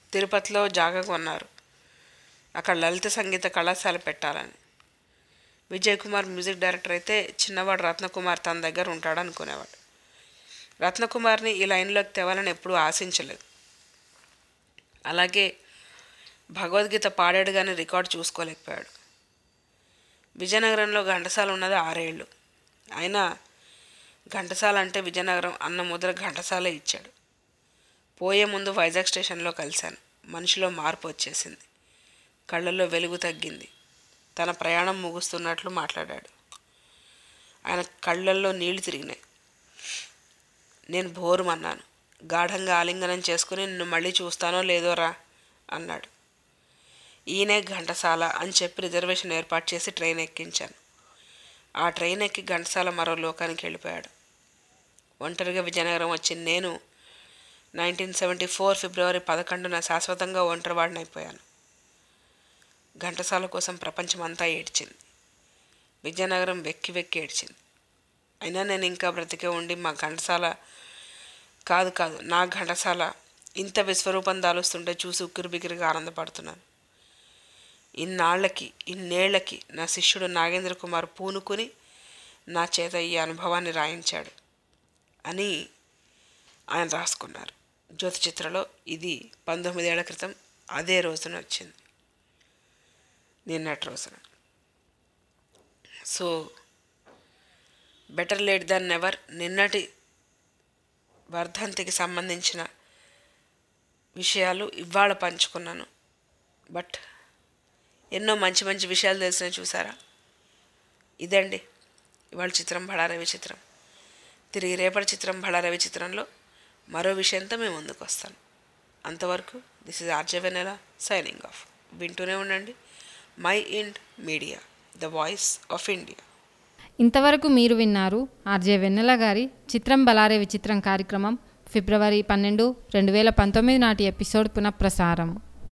తిరుపతిలో జాగా కొన్నారు అక్కడ లలిత సంగీత కళాశాల పెట్టాలని విజయ్ కుమార్ మ్యూజిక్ డైరెక్టర్ అయితే చిన్నవాడు రత్నకుమార్ తన దగ్గర ఉంటాడు అనుకునేవాడు రత్నకుమార్ని ఈ లైన్లోకి తేవాలని ఎప్పుడూ ఆశించలేదు అలాగే భగవద్గీత పాడాడు కానీ రికార్డ్ చూసుకోలేకపోయాడు విజయనగరంలో ఘంటసాల ఉన్నది ఆరేళ్ళు అయినా ఘంటసాల అంటే విజయనగరం అన్న ముద్ర ఘంటసాలే ఇచ్చాడు పోయే ముందు వైజాగ్ స్టేషన్లో కలిశాను మనిషిలో మార్పు వచ్చేసింది కళ్ళల్లో వెలుగు తగ్గింది తన ప్రయాణం ముగుస్తున్నట్లు మాట్లాడాడు ఆయన కళ్ళల్లో నీళ్లు తిరిగినాయి నేను బోరుమన్నాను గాఢంగా ఆలింగనం చేసుకుని నిన్ను మళ్ళీ చూస్తానో లేదో రా అన్నాడు ఈయనే ఘంటసాల అని చెప్పి రిజర్వేషన్ ఏర్పాటు చేసి ట్రైన్ ఎక్కించాను ఆ ట్రైన్ ఎక్కి ఘంటసాల మరో లోకానికి వెళ్ళిపోయాడు ఒంటరిగా విజయనగరం వచ్చిన నేను నైన్టీన్ సెవెంటీ ఫోర్ ఫిబ్రవరి పదకొండున శాశ్వతంగా ఒంటరివాడినైపోయాను ఘంటసాల కోసం ప్రపంచమంతా ఏడ్చింది విజయనగరం వెక్కి వెక్కి ఏడ్చింది అయినా నేను ఇంకా బ్రతికే ఉండి మా ఘంటసాల కాదు కాదు నా ఘంటసాల ఇంత విశ్వరూపం దాలుస్తుంటే చూసి ఉక్కిరి బిక్కిరిగా ఆనందపడుతున్నాను ఇన్నాళ్లకి ఇన్నేళ్లకి నా శిష్యుడు నాగేంద్ర కుమార్ పూనుకుని నా చేత ఈ అనుభవాన్ని రాయించాడు అని ఆయన రాసుకున్నారు జ్యోతి చిత్రలో ఇది పంతొమ్మిదేళ్ల క్రితం అదే రోజున వచ్చింది నిన్నటి రోజున so better late then never నిన్నటి వర్ధంతికి సంబంధించిన విషయాలు ఇవాళ పంచుకున్నాను బట్ ఎన్నో మంచి మంచి విషయాలు తెలిసినవి చూసారా ఇదండి ఇవాళ చిత్రం బళారవి చిత్రం తిరిగి రేపటి చిత్రం బళారవి చిత్రంలో మరో విషయంతో మేము ముందుకు వస్తాను అంతవరకు this is RJ Vennela signing off వింటూనే ఉండండి mind media the voice of India ఇంతవరకు మీరు విన్నారు ఆర్జే వెన్నెల గారి చిత్రం బలారే విచిత్రం కార్యక్రమం ఫిబ్రవరి పన్నెండు రెండు వేల పంతొమ్మిది నాటి ఎపిసోడ్ పునఃప్రసారం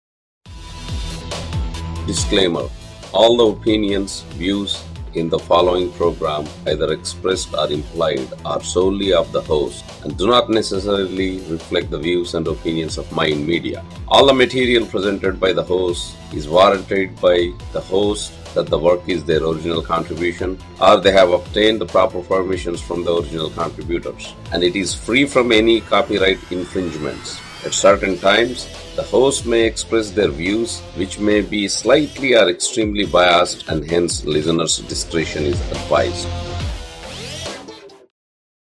Disclaimer All the opinions, views in the following program, either expressed or implied, are solely of the host and do not necessarily reflect the views and opinions of Mind Media. All the material presented by the host is warranted by the host that the work is their original contribution or they have obtained the proper permissions from the original contributors and it is free from any copyright infringements. At certain times, the host may express their views which may be slightly or extremely biased and hence listeners' discretion is advised.